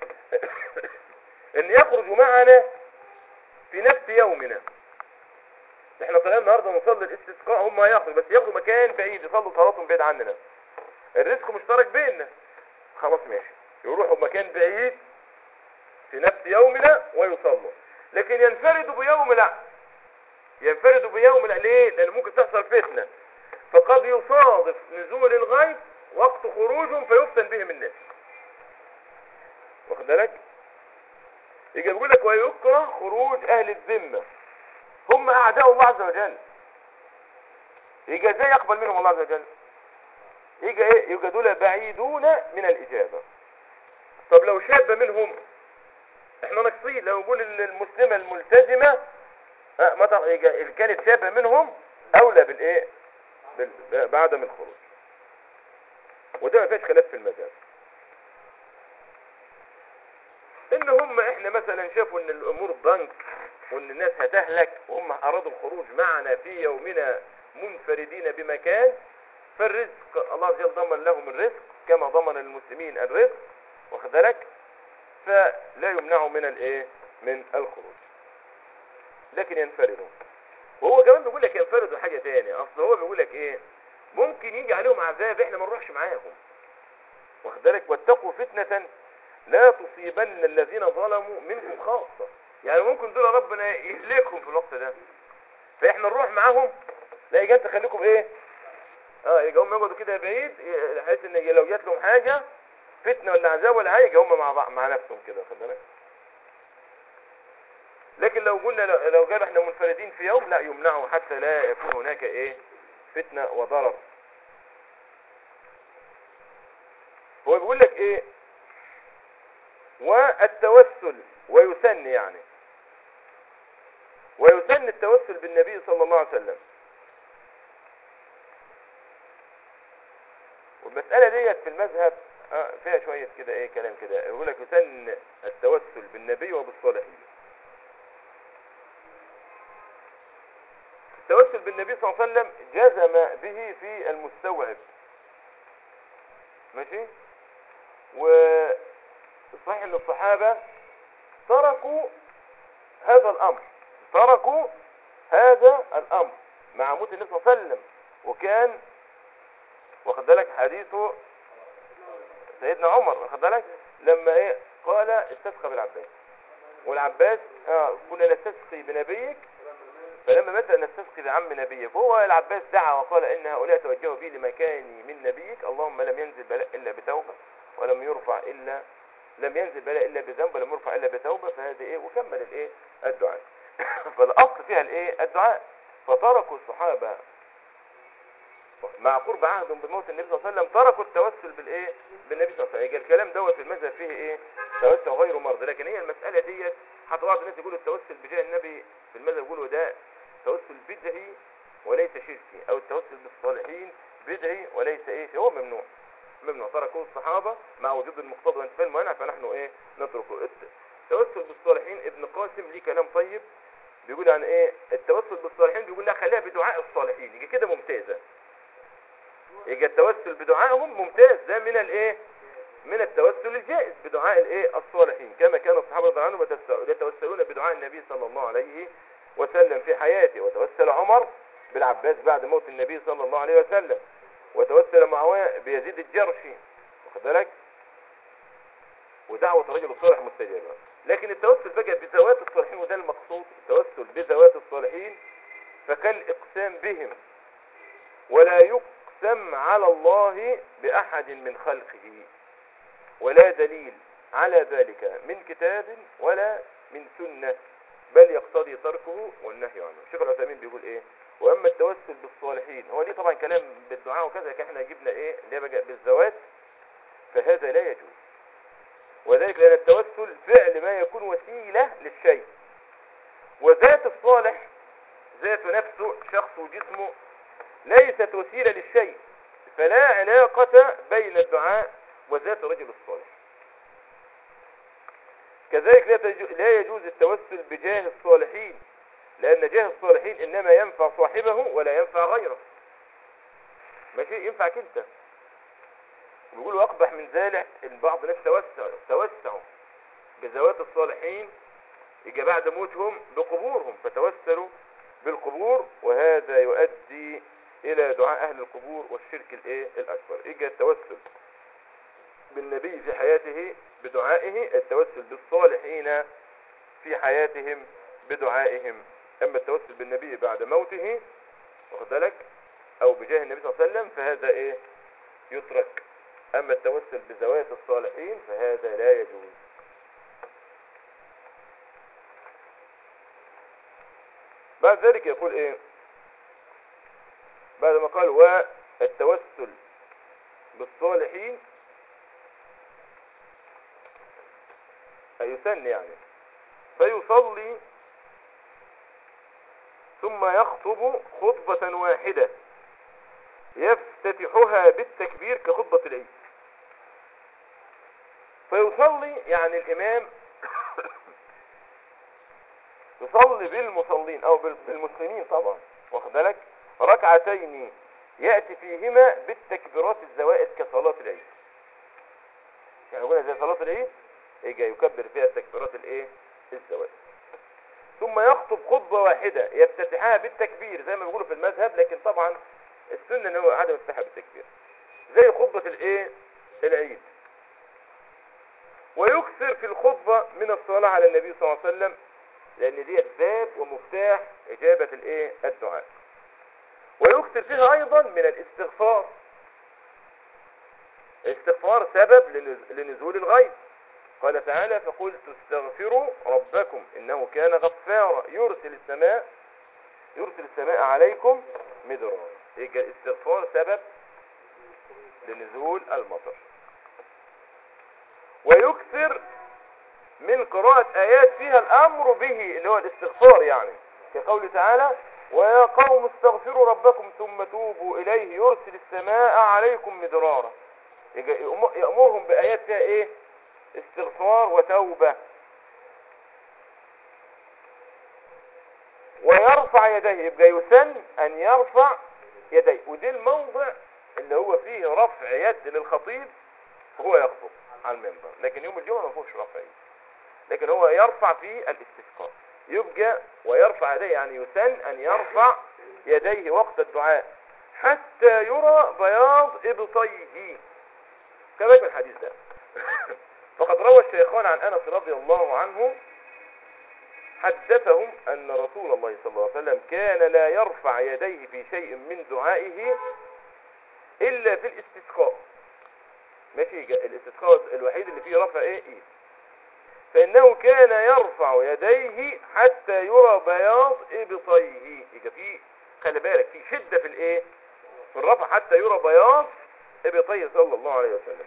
A: ان يخرجوا معنا في نفس يومنا احنا طالعين النهارده نصلي الاستسقاء هم يخرجوا بس ياخدوا مكان بعيد يصلوا صلاتهم بعيد عننا الرزق مشترك بيننا خلاص ماشي يروحوا مكان بعيد في نفس يومنا ويصلوا لكن ينفردوا بيوم لا ينفردوا بيوم لا ليه لان ممكن تحصل فتنه فقد يصادف نزول الغيب وقت خروجهم فيفتن بهم الناس واخد بالك يجي بيقول لك ويكره خروج اهل الذمه هم اعداء الله عز وجل يجي ازاي يقبل منهم الله عز وجل يجي ايه يجي دول بعيدون من الاجابه طب لو شاب منهم احنا نقصين لو نقول المسلمه الملتزمه اه ما طبعا يجي إن كانت شابه منهم اولى بالايه بال- بعدم الخروج وده ما فيش خلاف في المذهب ان هم احنا مثلا شافوا ان الامور ضنك وان الناس هتهلك وهم ارادوا الخروج معنا في يومنا منفردين بمكان فالرزق الله عز وجل ضمن لهم الرزق كما ضمن للمسلمين الرزق واخد بالك فلا يمنعوا من الايه من الخروج لكن ينفردوا وهو كمان بيقول لك ينفردوا حاجه تاني اصل هو بيقول لك ايه ممكن يجي عليهم عذاب احنا ما نروحش معاهم واخد بالك واتقوا فتنه لا تصيبن الذين ظلموا منكم خاصه يعني ممكن دول ربنا يهلكهم في الوقت ده فاحنا نروح معاهم لا يجي انت خليكم ايه اه يجي هم يقعدوا كده بعيد ي- بحيث ان لو جات لهم حاجه فتنه ولا عذاب ولا حاجه يجي هم مع بعض مع نفسهم كده خد بالك لكن لو قلنا لو- لو قالوا احنا منفردين في يوم لا يمنعوا حتى لا يكون هناك ايه فتنه وضرر هو بيقول لك ايه والتوسل ويسن يعني ويسن التوسل بالنبي صلى الله عليه وسلم والمسألة ديت في المذهب آه فيها شوية كده ايه كلام كده يقول لك يسن التوسل بالنبي وبالصالحين التوسل بالنبي صلى الله عليه وسلم جزم به في المستوعب ماشي وصحيح ان الصحابة تركوا هذا الامر تركوا هذا الامر مع موت النبي صلى الله عليه وسلم وكان واخد بالك حديثه سيدنا عمر واخد بالك لما ايه قال استسقى بالعباس والعباس اه كنا نستسقي بنبيك فلما مات نستسقي بعم نبيك هو العباس دعا وقال ان هؤلاء توجهوا بي لمكاني من نبيك اللهم لم ينزل بلاء الا بتوبه ولم يرفع الا لم ينزل بلاء الا بذنب ولم يرفع الا بتوبه فهذه ايه وكمل الايه الدعاء فالاصل فيها الايه الدعاء فتركوا الصحابه مع قرب عهدهم بموت النبي صلى الله عليه وسلم تركوا التوسل بالايه بالنبي صلى الله عليه وسلم يبقى الكلام دوت في المذهب فيه ايه توسل غير مرضي لكن هي المساله ديت حتى بعض الناس يقولوا التوسل بجاه النبي في المذهب يقولوا ده توسل بدعي وليس شركي او التوسل بالصالحين بدعي وليس ايه هو ممنوع ممنوع تركوه الصحابه مع وجود المقتضى وانتفاء المانع فنحن ايه نتركه الت- التوسل بالصالحين ابن قاسم ليه كلام طيب بيقول عن ايه التوسل بالصالحين بيقول لا خليها بدعاء الصالحين يجي كده ممتازه يجي التوسل بدعائهم ممتاز ده من الايه من التوسل الجائز بدعاء الايه الصالحين كما كان الصحابه رضي الله عنهم يتس- يتوسلون بدعاء النبي صلى الله عليه وسلم في حياته وتوسل عمر بالعباس بعد موت النبي صلى الله عليه وسلم وتوسل معاويه بيزيد الجرشي واخد بالك ودعوة الرجل الصالح مستجابة لكن التوسل بقى بذوات الصالحين وده المقصود التوسل بذوات الصالحين فكالإقسام بهم ولا يقسم على الله بأحد من خلقه ولا دليل على ذلك من كتاب ولا من سنة بل يقتضي تركه والنهي عنه الشيخ العثيمين بيقول ايه واما التوسل بالصالحين هو ليه طبعا كلام بالدعاء وكذا لكن احنا جبنا ايه اللي هي بقى بالذوات فهذا لا يجوز وذلك لان التوسل فعل ما يكون وسيلة للشيء وذات الصالح ذات نفسه شخص وجسمه ليست وسيلة للشيء فلا علاقة بين الدعاء وذات الرجل الصالح كذلك لا تجو- لا يجوز التوسل بجاه الصالحين لأن جاه الصالحين إنما ينفع صاحبه ولا ينفع غيره ماشي ينفعك أنت بيقولوا أقبح من ذلك إن بعض الناس توسع توسعوا بذوات الصالحين يجي بعد موتهم بقبورهم فتوسلوا بالقبور وهذا يؤدي إلى دعاء أهل القبور والشرك الإيه الأكبر يجي التوسل بالنبي في حياته بدعائه التوسل بالصالحين في حياتهم بدعائهم أما التوسل بالنبي بعد موته واخد بالك أو بجاه النبي صلى الله عليه وسلم فهذا إيه يترك أما التوسل بذوات الصالحين فهذا لا يجوز بعد ذلك يقول إيه بعد ما قال والتوسل بالصالحين يسن يعني فيصلي ثم يخطب خطبة واحدة يفتتحها بالتكبير كخطبة العيد فيصلي يعني الإمام تصلي بالمصلين او بال- بالمسلمين طبعا واخد بالك ركعتين يأتي فيهما بالتكبيرات الزوائد كصلاة العيد يعني قلنا زي صلاة العيد يجي يكبر فيها التكبيرات الايه الزوائد ثم يخطب خطبة واحدة يفتتحها بالتكبير زي ما بيقولوا في المذهب لكن طبعا السنة ان هو عدم افتتاحها بالتكبير زي خطبة الايه العيد ويكثر في الخطبة من الصلاة على النبي صلى الله عليه وسلم لان ديت باب ومفتاح اجابة الايه الدعاء ويكثر فيها ايضا من الاستغفار الاستغفار سبب لنز- لنزول الغيب قال تعالى فقلت استغفروا ربكم انه كان غفارا يرسل السماء يرسل السماء عليكم مدرارا يبقى الاستغفار سبب لنزول المطر ويكثر من قراءة آيات فيها الأمر به اللي هو الاستغفار يعني كقوله تعالى ويا قوم استغفروا ربكم ثم توبوا إليه يرسل السماء عليكم مدرارا يبقى يأم- يأمرهم بآيات فيها إيه استغفار وتوبة ويرفع يديه يبقى يسن أن يرفع يديه ودي الموضع اللي هو فيه رفع يد للخطيب وهو يخطب على المنبر لكن يوم الجمعة ما فيهوش رفع يد لكن هو يرفع في الاستسقاء يبقى ويرفع يديه يعني يسن أن يرفع يديه وقت الدعاء حتى يرى بياض إبطيه كما في الحديث ده فقد روى الشيخان عن أنس رضي الله عنه حدثهم أن رسول الله صلى الله عليه وسلم كان لا يرفع يديه في شيء من دعائه إلا في الاستسقاء ماشي الاستسقاء الوحيد اللي فيه رفع ايه ايد فإنه كان يرفع يديه حتى يرى بياض إبطيه يبقى في خلي بالك في شدة في الايه في الرفع حتى يرى بياض إبطيه صلى الله عليه وسلم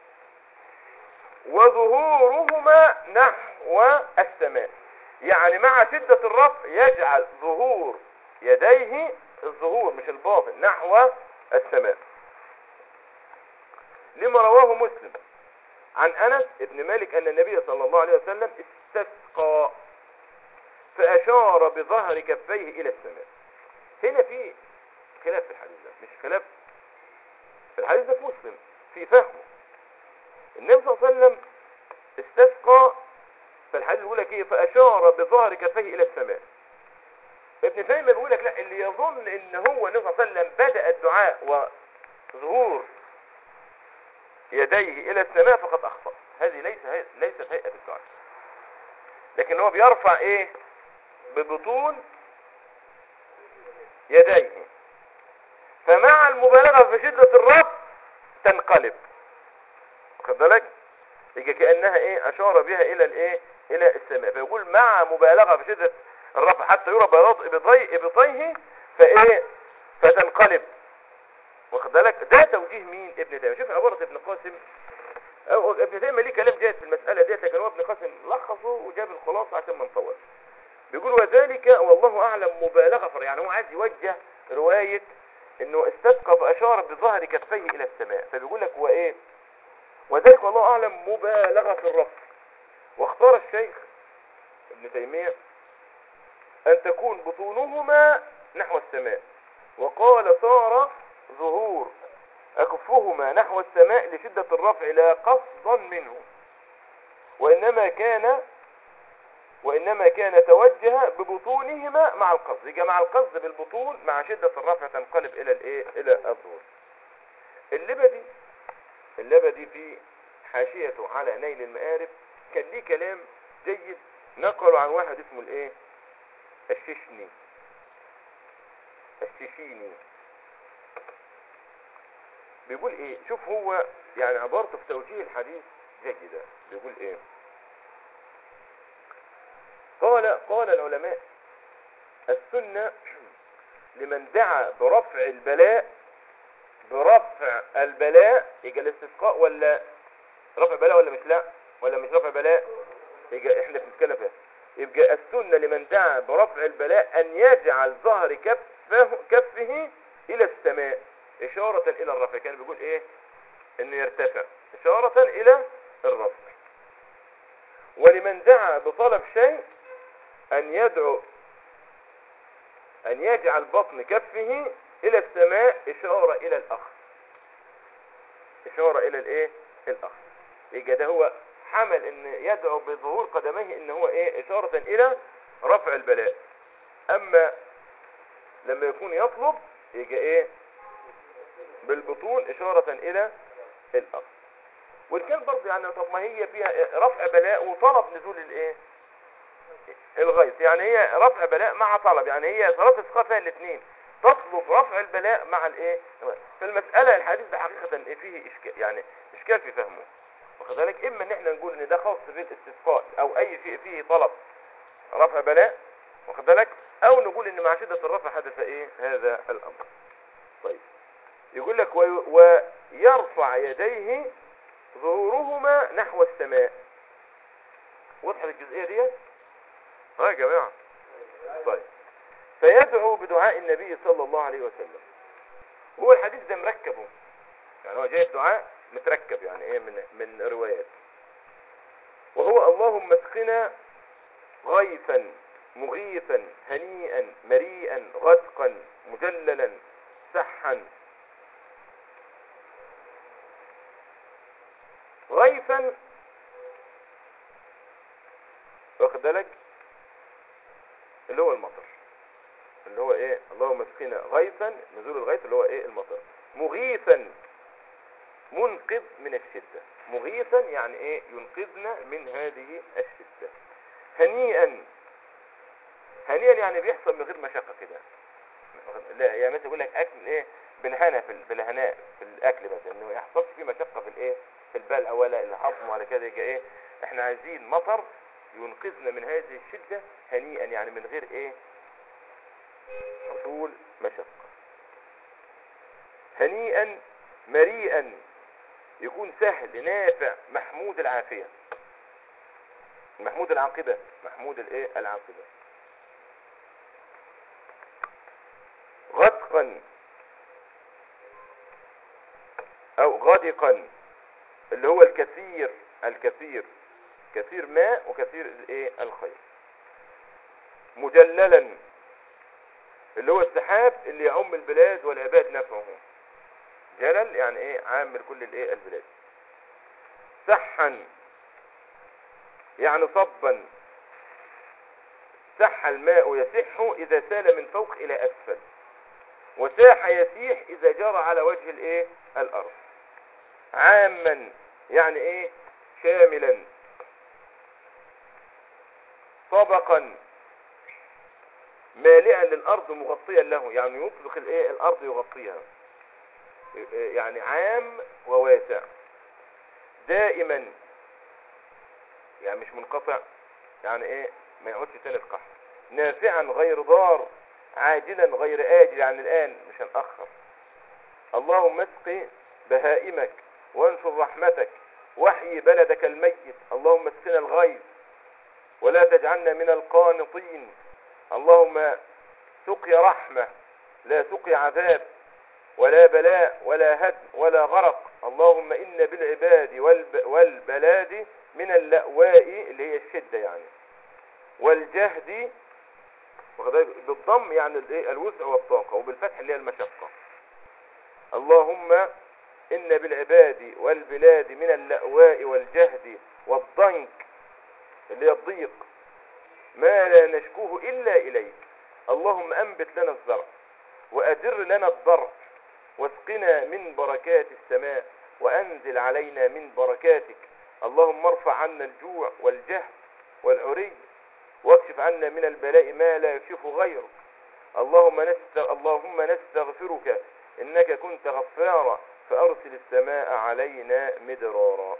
A: وظهورهما نحو السماء يعني مع شدة الرفع يجعل ظهور يديه الظهور مش الباطن نحو السماء لما رواه مسلم عن أنس بن مالك أن النبي صلى الله عليه وسلم استسقى فأشار بظهر كفيه إلى السماء هنا في خلاف في الحديث ده مش خلاف الحديث ده في مسلم في فهمه النبي صلى الله عليه وسلم استسقى فالحديث بيقول لك ايه فاشار بظهر كفيه الى السماء ابن تيميه بيقول لك لا اللي يظن ان هو النبي صلى الله عليه وسلم بدا الدعاء وظهور يديه الى السماء فقد اخطا هذه ليس ليست هيئه الدعاء لكن هو بيرفع ايه ببطون يديه فمع المبالغه في شده الرفع تنقلب خد بالك يجي كانها ايه اشار بها الى الايه الى السماء فيقول مع مبالغه في شده الرفع حتى يرى بياض ابطيه ابطيه فايه فتنقلب واخد بالك ده توجيه مين ابن تيميه شوف عباره ابن قاسم أو ابن تيميه ليه كلام جيد في المساله ديت لكن هو ابن قاسم لخصه وجاب الخلاصه عشان ما نطولش بيقول وذلك والله اعلم مبالغه فر يعني هو عايز يوجه روايه انه استسقى فاشار بظهر كفيه الى السماء فبيقول لك هو ايه وذلك والله اعلم مبالغه في الرفع واختار الشيخ ابن تيميه ان تكون بطونهما نحو السماء وقال صار ظهور أكفهما نحو السماء لشدة الرفع لا قصدا منه وإنما كان وإنما كان توجه ببطونهما مع القصد يجي مع القصد بالبطون مع شدة الرفع تنقلب إلى الإيه إلى الظهور اللبدي اللبدي في حاشيته على نيل المآرب كان ليه كلام جيد نقلوا عن واحد اسمه الإيه الششني الشيشيني بيقول ايه شوف هو يعني عبارته في توجيه الحديث جيدة بيقول ايه قال قال العلماء السنة لمن دعا برفع البلاء برفع البلاء يجي الاستسقاء ولا رفع بلاء ولا مش لا ولا مش رفع بلاء يجي احنا بنتكلم فيها يبقى السنة لمن دعا برفع البلاء ان يجعل ظهر كفه كفه الى السماء اشارة الى الرفع كان بيقول ايه انه يرتفع اشارة الى الرفع ولمن دعا بطلب شيء أن يدعو أن يجعل بطن كفه إلى السماء إشارة إلى الأخذ إشارة إلى الإيه؟ الأخذ يبقى ده هو حمل إن يدعو بظهور قدميه إن هو إيه؟ إشارة إلى رفع البلاء أما لما يكون يطلب يبقى إيه؟ بالبطون إشارة إلى الأخذ والكلام برضه يعني طب ما هي فيها رفع بلاء وطلب نزول الإيه؟ الغيث يعني هي رفع بلاء مع طلب يعني هي صلاة السقاء فيها الاثنين تطلب رفع البلاء مع الايه في المسألة الحديث ده حقيقة إيه فيه اشكال يعني اشكال في فهمه واخد بالك اما ان احنا نقول ان ده خاص بالاستسقاء او اي شيء فيه طلب رفع بلاء واخد بالك او نقول ان مع شدة الرفع حدث ايه هذا الامر طيب يقول لك وي- ويرفع يديه ظهورهما نحو السماء وضحت الجزئية ديت ها يا جماعة طيب فيدعو بدعاء النبي صلى الله عليه وسلم هو الحديث ده مركبه يعني هو جايب دعاء متركب يعني ايه من من روايات وهو اللهم اسقنا غيثا مغيثا هنيئا مريئا غدقا مجللا سحا غيثا واخد بالك اللي هو المطر اللي هو ايه اللهم اسقنا غيثا نزول الغيث اللي هو ايه المطر مغيثا منقذ من الشدة مغيثا يعني ايه ينقذنا من هذه الشدة هنيئا هنيئا يعني بيحصل من غير مشقة كده لا يعني مثلا يقول لك اكل ايه بالهنا في ال- بالهناء في الاكل مثلا انه ما يحصلش فيه مشقة في الايه في البلع ولا الهضم ولا كده يبقى ايه احنا عايزين مطر ينقذنا من هذه الشدة هنيئا يعني من غير ايه حصول مشقة هنيئا مريئا يكون سهل نافع محمود العافية محمود العاقبة محمود الايه العاقبة غدقا او غدقا اللي هو الكثير الكثير كثير ماء وكثير الايه الخير مجللا اللي هو السحاب اللي يعم البلاد والعباد نفعه جلل يعني ايه عام لكل الايه البلاد سحا يعني صبا سح الماء يسح اذا سال من فوق الى اسفل وساح يسيح اذا جرى على وجه الايه الارض عاما يعني ايه شاملا طبقا مالئا للارض مغطيا له يعني يطلق الايه الارض يغطيها يعني عام وواسع دائما يعني مش منقطع يعني ايه ما يقعدش تاني في قحط نافعا غير ضار عاجلا غير آجل يعني الآن مش هنأخر اللهم اسقي بهائمك وانشر رحمتك واحيي بلدك الميت اللهم اسقنا الغيث ولا تجعلنا من القانطين اللهم سقي رحمة لا سقي عذاب ولا بلاء ولا هدم ولا غرق اللهم إن بالعباد والب والبلاد من اللأواء اللي هي الشدة يعني والجهد واخد بالك؟ بالضم يعني الايه الوسع والطاقة وبالفتح اللي هي المشقة اللهم إن بالعباد والبلاد من اللأواء والجهد والضنك اللي هي الضيق ما لا نشكوه إلا إليك اللهم أنبت لنا الزرع وأدر لنا الضرع واسقنا من بركات السماء وأنزل علينا من بركاتك اللهم ارفع عنا الجوع والجهد والعري واكشف عنا من البلاء ما لا يكشف غيرك اللهم نست... اللهم نستغفرك إنك كنت غفارا فأرسل السماء علينا مدرارا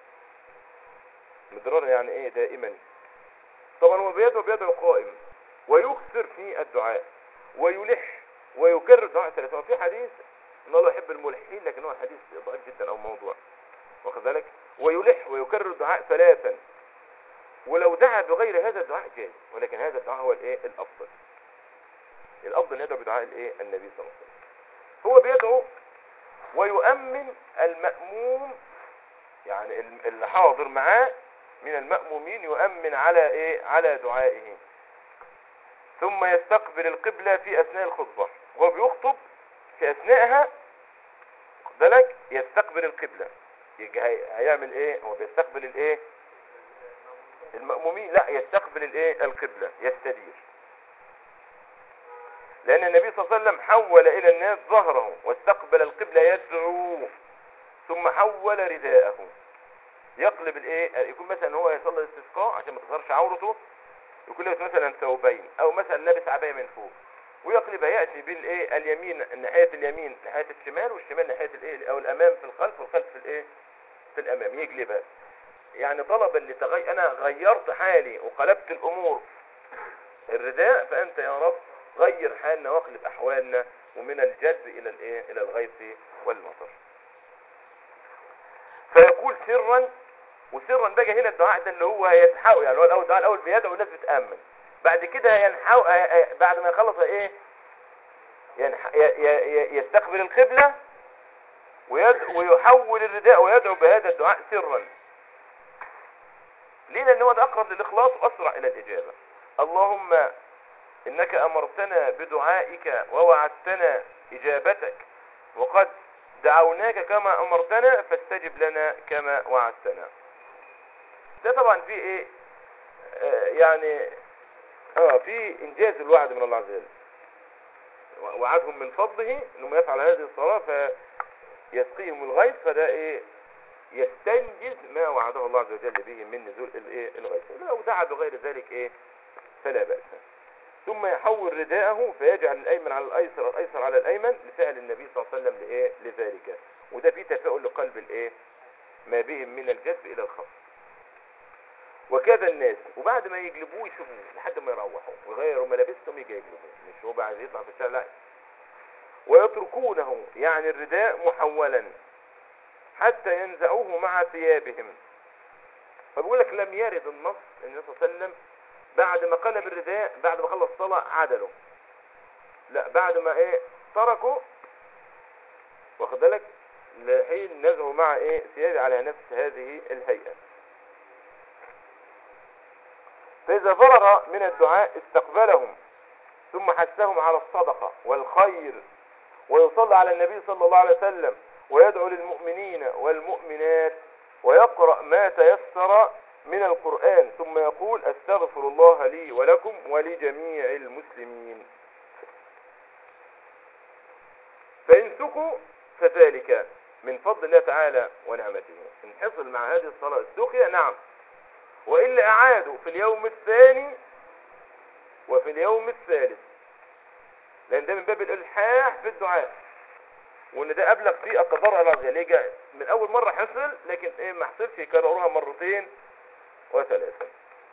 A: مدرارا يعني إيه دائما طبعا هو بيدعو بيدعو قائم ويكثر في الدعاء ويلح ويكرر دعاء ثلاثة وفي حديث ان الله يحب الملحين لكن هو الحديث ضعيف جدا او موضوع واخد بالك ويلح ويكرر الدعاء ثلاثا ولو دعا بغير هذا الدعاء جاز ولكن هذا الدعاء هو الايه الافضل الافضل ان يدعو بدعاء الايه النبي صلى الله عليه وسلم هو بيدعو ويؤمن المأموم يعني ال- اللي حاضر معاه من المأمومين يؤمن على ايه على دعائه ثم يستقبل القبلة في أثناء الخطبة وهو بيخطب في أثناءها خد بالك يستقبل القبلة يجي هي- هيعمل ايه هو بيستقبل الايه المأمومين لا يستقبل الايه القبلة يستدير لأن النبي صلى الله عليه وسلم حول إلى الناس ظهره واستقبل القبلة يدعو ثم حول رداءه يقلب الايه يكون مثلا هو يصلي استسقاء عشان ما تظهرش عورته يكون لابس مثلا ثوبين او مثلا لابس عبايه من فوق ويقلبها ياتي بالايه اليمين ناحيه اليمين ناحيه الشمال والشمال ناحيه الايه او الامام في الخلف والخلف في الايه في الامام يقلبها يعني طلبا لتغير انا غيرت حالي وقلبت الامور الرداء فانت يا رب غير حالنا واقلب احوالنا ومن الجذب الى الايه الى الغيث والمطر فيقول سرا وسرا بقى هنا الدعاء ده اللي هو هيتحقق يعني هو الاول الدعاء الاول بيدعو والناس بتامن بعد كده هينحو هي- هي- بعد ما يخلص ايه ينح... ي... ي... ي- يستقبل القبلة ويد... ويحول الرداء ويدعو بهذا الدعاء سرا ليه لان هو ده اقرب للاخلاص واسرع الى الاجابة اللهم انك امرتنا بدعائك ووعدتنا اجابتك وقد دعوناك كما امرتنا فاستجب لنا كما وعدتنا ده طبعا في ايه آه يعني اه في انجاز الوعد من الله عز وجل وعدهم من فضله انهم يفعل هذه الصلاة فيسقيهم الغيث فده ايه يستنجز ما وعده الله عز وجل به من نزول الايه الغيث لو دعا بغير ذلك ايه فلا بأس ثم يحول رداءه فيجعل الايمن على الايسر الايسر على الايمن لفعل النبي صلى الله عليه وسلم لايه لذلك وده فيه تفاؤل لقلب الايه ما بهم من الجذب الى الخفض وكذا الناس وبعد ما يجلبوه يسيبوه لحد ما يروحوا ويغيروا ملابسهم يجي يجلبوه مش هو بعد يطلع في الشارع لا ويتركونه يعني الرداء محولا حتى ينزعوه مع ثيابهم فبيقول لك لم يرد النص ان النبي صلى الله عليه وسلم بعد ما قلب الرداء بعد ما خلص الصلاة عدله لا بعد ما ايه تركوا واخد بالك لحين نزعوا مع ايه ثيابه على نفس هذه الهيئة فإذا فرغ من الدعاء استقبلهم ثم حثهم على الصدقة والخير ويصلي على النبي صلى الله عليه وسلم ويدعو للمؤمنين والمؤمنات ويقرأ ما تيسر من القرآن ثم يقول استغفر الله لي ولكم ولجميع المسلمين فإن سكوا فذلك من فضل الله تعالى ونعمته إن حصل مع هذه الصلاة السقيا نعم وإلا أعادوا في اليوم الثاني وفي اليوم الثالث لأن ده من باب الإلحاح في الدعاء وإن ده أبلغ فيه أقدار الله عز وجل يجي من أول مرة حصل لكن إيه ما حصلش يكرروها مرتين وثلاثة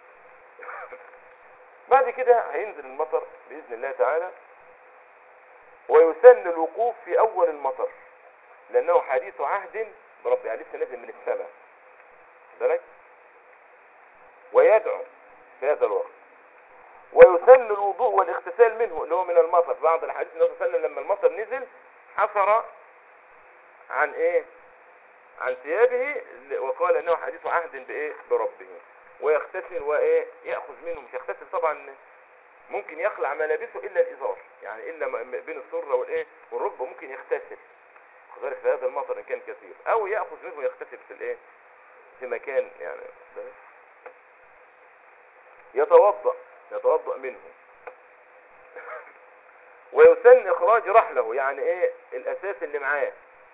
A: بعد كده هينزل المطر بإذن الله تعالى ويسن الوقوف في أول المطر لأنه حديث عهد برب يعني لسه نازل من السماء بالك ويدعو في هذا الوقت ويسن الوضوء والاغتسال منه اللي هو من المطر في بعض الحديث النبي صلى الله عليه وسلم لما المطر نزل حفر عن ايه عن ثيابه وقال انه حديث عهد بايه بربه ويغتسل وايه ياخذ منه مش يغتسل طبعا ممكن يخلع ملابسه الا الازار يعني الا م- بين السره والايه والركبه ممكن يغتسل كذلك في هذا المطر ان كان كثير او ياخذ منه ويغتسل في الايه في مكان يعني يتوضا يتوضا منه ويسن اخراج رحله يعني ايه الاساس اللي معاه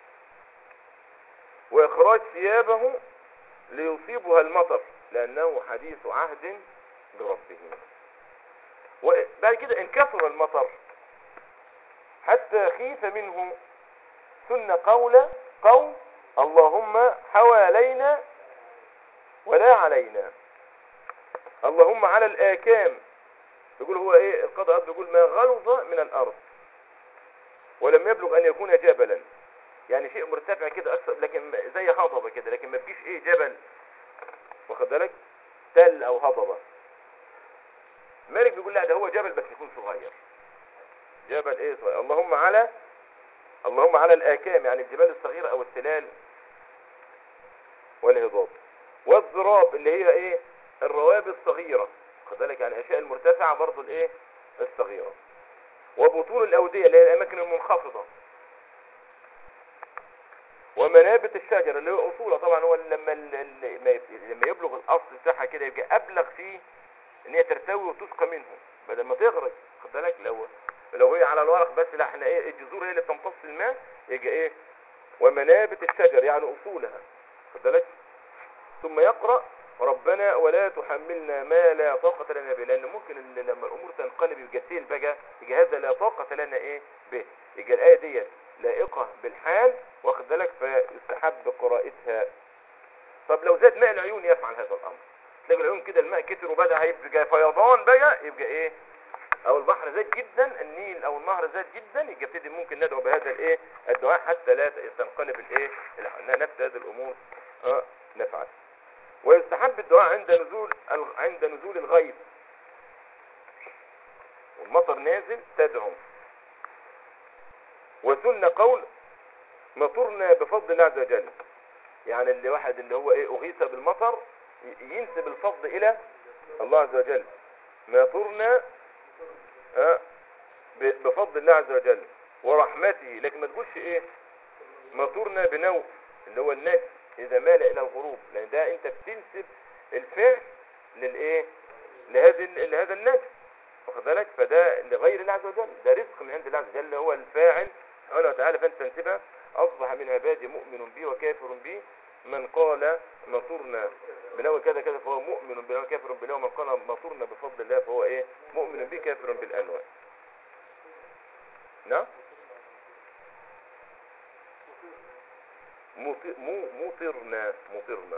A: واخراج ثيابه ليصيبها المطر لانه حديث عهد بربه وبعد كده ان كثر المطر حتى خيف منه سن قول قول اللهم حوالينا ولا علينا اللهم على الآكام يقول هو ايه القضاء بيقول ما غلظ من الارض ولم يبلغ ان يكون جبلا يعني شيء مرتفع كده اكثر لكن زي هضبة كده لكن ما تجيش ايه جبل واخد بالك تل او هضبة مالك بيقول لا ده هو جبل بس يكون صغير جبل ايه صغير اللهم على اللهم على الاكام يعني الجبال الصغيرة او التلال والهضاب والضراب اللي هي ايه الروابي الصغيرة خد بالك يعني الاشياء المرتفعة برضو الايه الصغيرة وبطون الأودية اللي هي الأماكن المنخفضة ومنابت الشجرة اللي هو أصولها طبعا هو لما ال- ال- ما يب- لما يبلغ الأصل بتاعها كده يبقى أبلغ فيه إن هي ترتوي وتسقى منه بدل ما تغرق خد بالك لو لو هي على الورق بس لا احنا ايه الجذور هي اللي بتمتص الماء يبقى ايه ومنابت الشجر يعني أصولها خد بالك ثم يقرأ ربنا ولا تحملنا ما لا طاقة لنا به لأن ممكن إن لما الأمور تنقلب يبقى سيل بقى يبقى هذا لا طاقة لنا إيه به يبقى الآية دي لائقة بالحال واخد بالك فيستحب قراءتها طب لو زاد ماء العيون يفعل هذا الأمر تلاقي العيون كده الماء كتر وبدأ هيبقى فيضان بقى يبقى إيه أو البحر زاد جدا النيل أو النهر زاد جدا يبقى ابتدي ممكن ندعو بهذا الإيه الدعاء حتى لا تنقلب الإيه الح- نفس هذه الأمور آه نفعل ويستحب الدعاء عند نزول الغ- عند نزول الغيث والمطر نازل تدعو وسن قول مطرنا بفضل الله عز وجل يعني اللي واحد اللي هو ايه اغيث بالمطر ي- ينسب الفضل الى الله عز وجل مطرنا آه، ب- بفضل الله عز وجل ورحمته لكن ما تقولش ايه مطرنا بنوء اللي هو النجم اذا مال الى الغروب لان ده انت بتنسب الفعل للايه لهذه لهذا النجم واخد بالك فده لغير الله عز وجل ده رزق من عند الله عز وجل هو الفاعل سبحانه وتعالى فانت تنسبها اصبح من عبادي مؤمن بي وكافر بي من قال مطرنا بنوى كذا كذا فهو مؤمن بنوى كافر بنوى من قال مطرنا بفضل الله فهو ايه مؤمن بي كافر بالانواع نعم مط- مو مطرنا مطرنا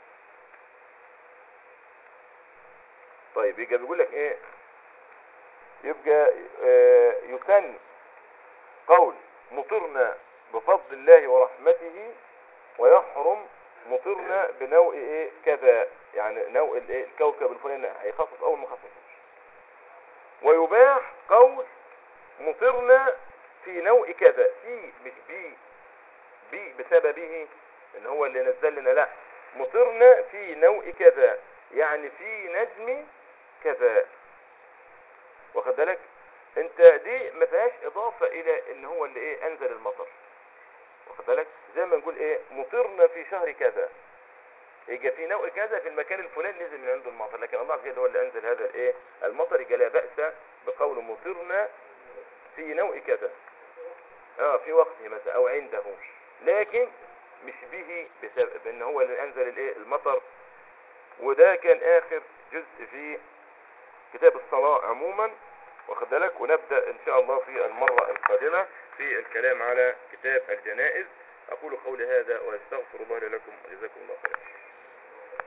A: طيب يبقى بيقول لك ايه يبقى آه، يسن قول مطرنا بفضل الله ورحمته ويحرم مطرنا بنوع ايه كذا يعني نوع الايه الكوكب الفلاني هيخصص اول ما خصصوش ويباح قول مطرنا في نوع كذا في مش بي بي بسببه ان هو اللي نزل لنا لا مطرنا في نوع كذا يعني في نجم كذا واخد بالك انت دي ما فيهاش اضافه الى ان هو اللي ايه انزل المطر واخد بالك زي ما نقول ايه مطرنا في شهر كذا يجي في نوع كذا في المكان الفلاني نزل من عنده المطر لكن الله عز وجل هو اللي انزل هذا الايه المطر يجي لا باس بقول مطرنا في نوع كذا اه في وقته مثلا او عنده لكن مش به بسبب ان هو اللي انزل الايه المطر وده كان اخر جزء في كتاب الصلاة عموما واخد بالك ونبدأ ان شاء الله في المرة القادمة في الكلام على كتاب الجنائز اقول قولي هذا واستغفر الله لي ولكم وجزاكم الله خيرا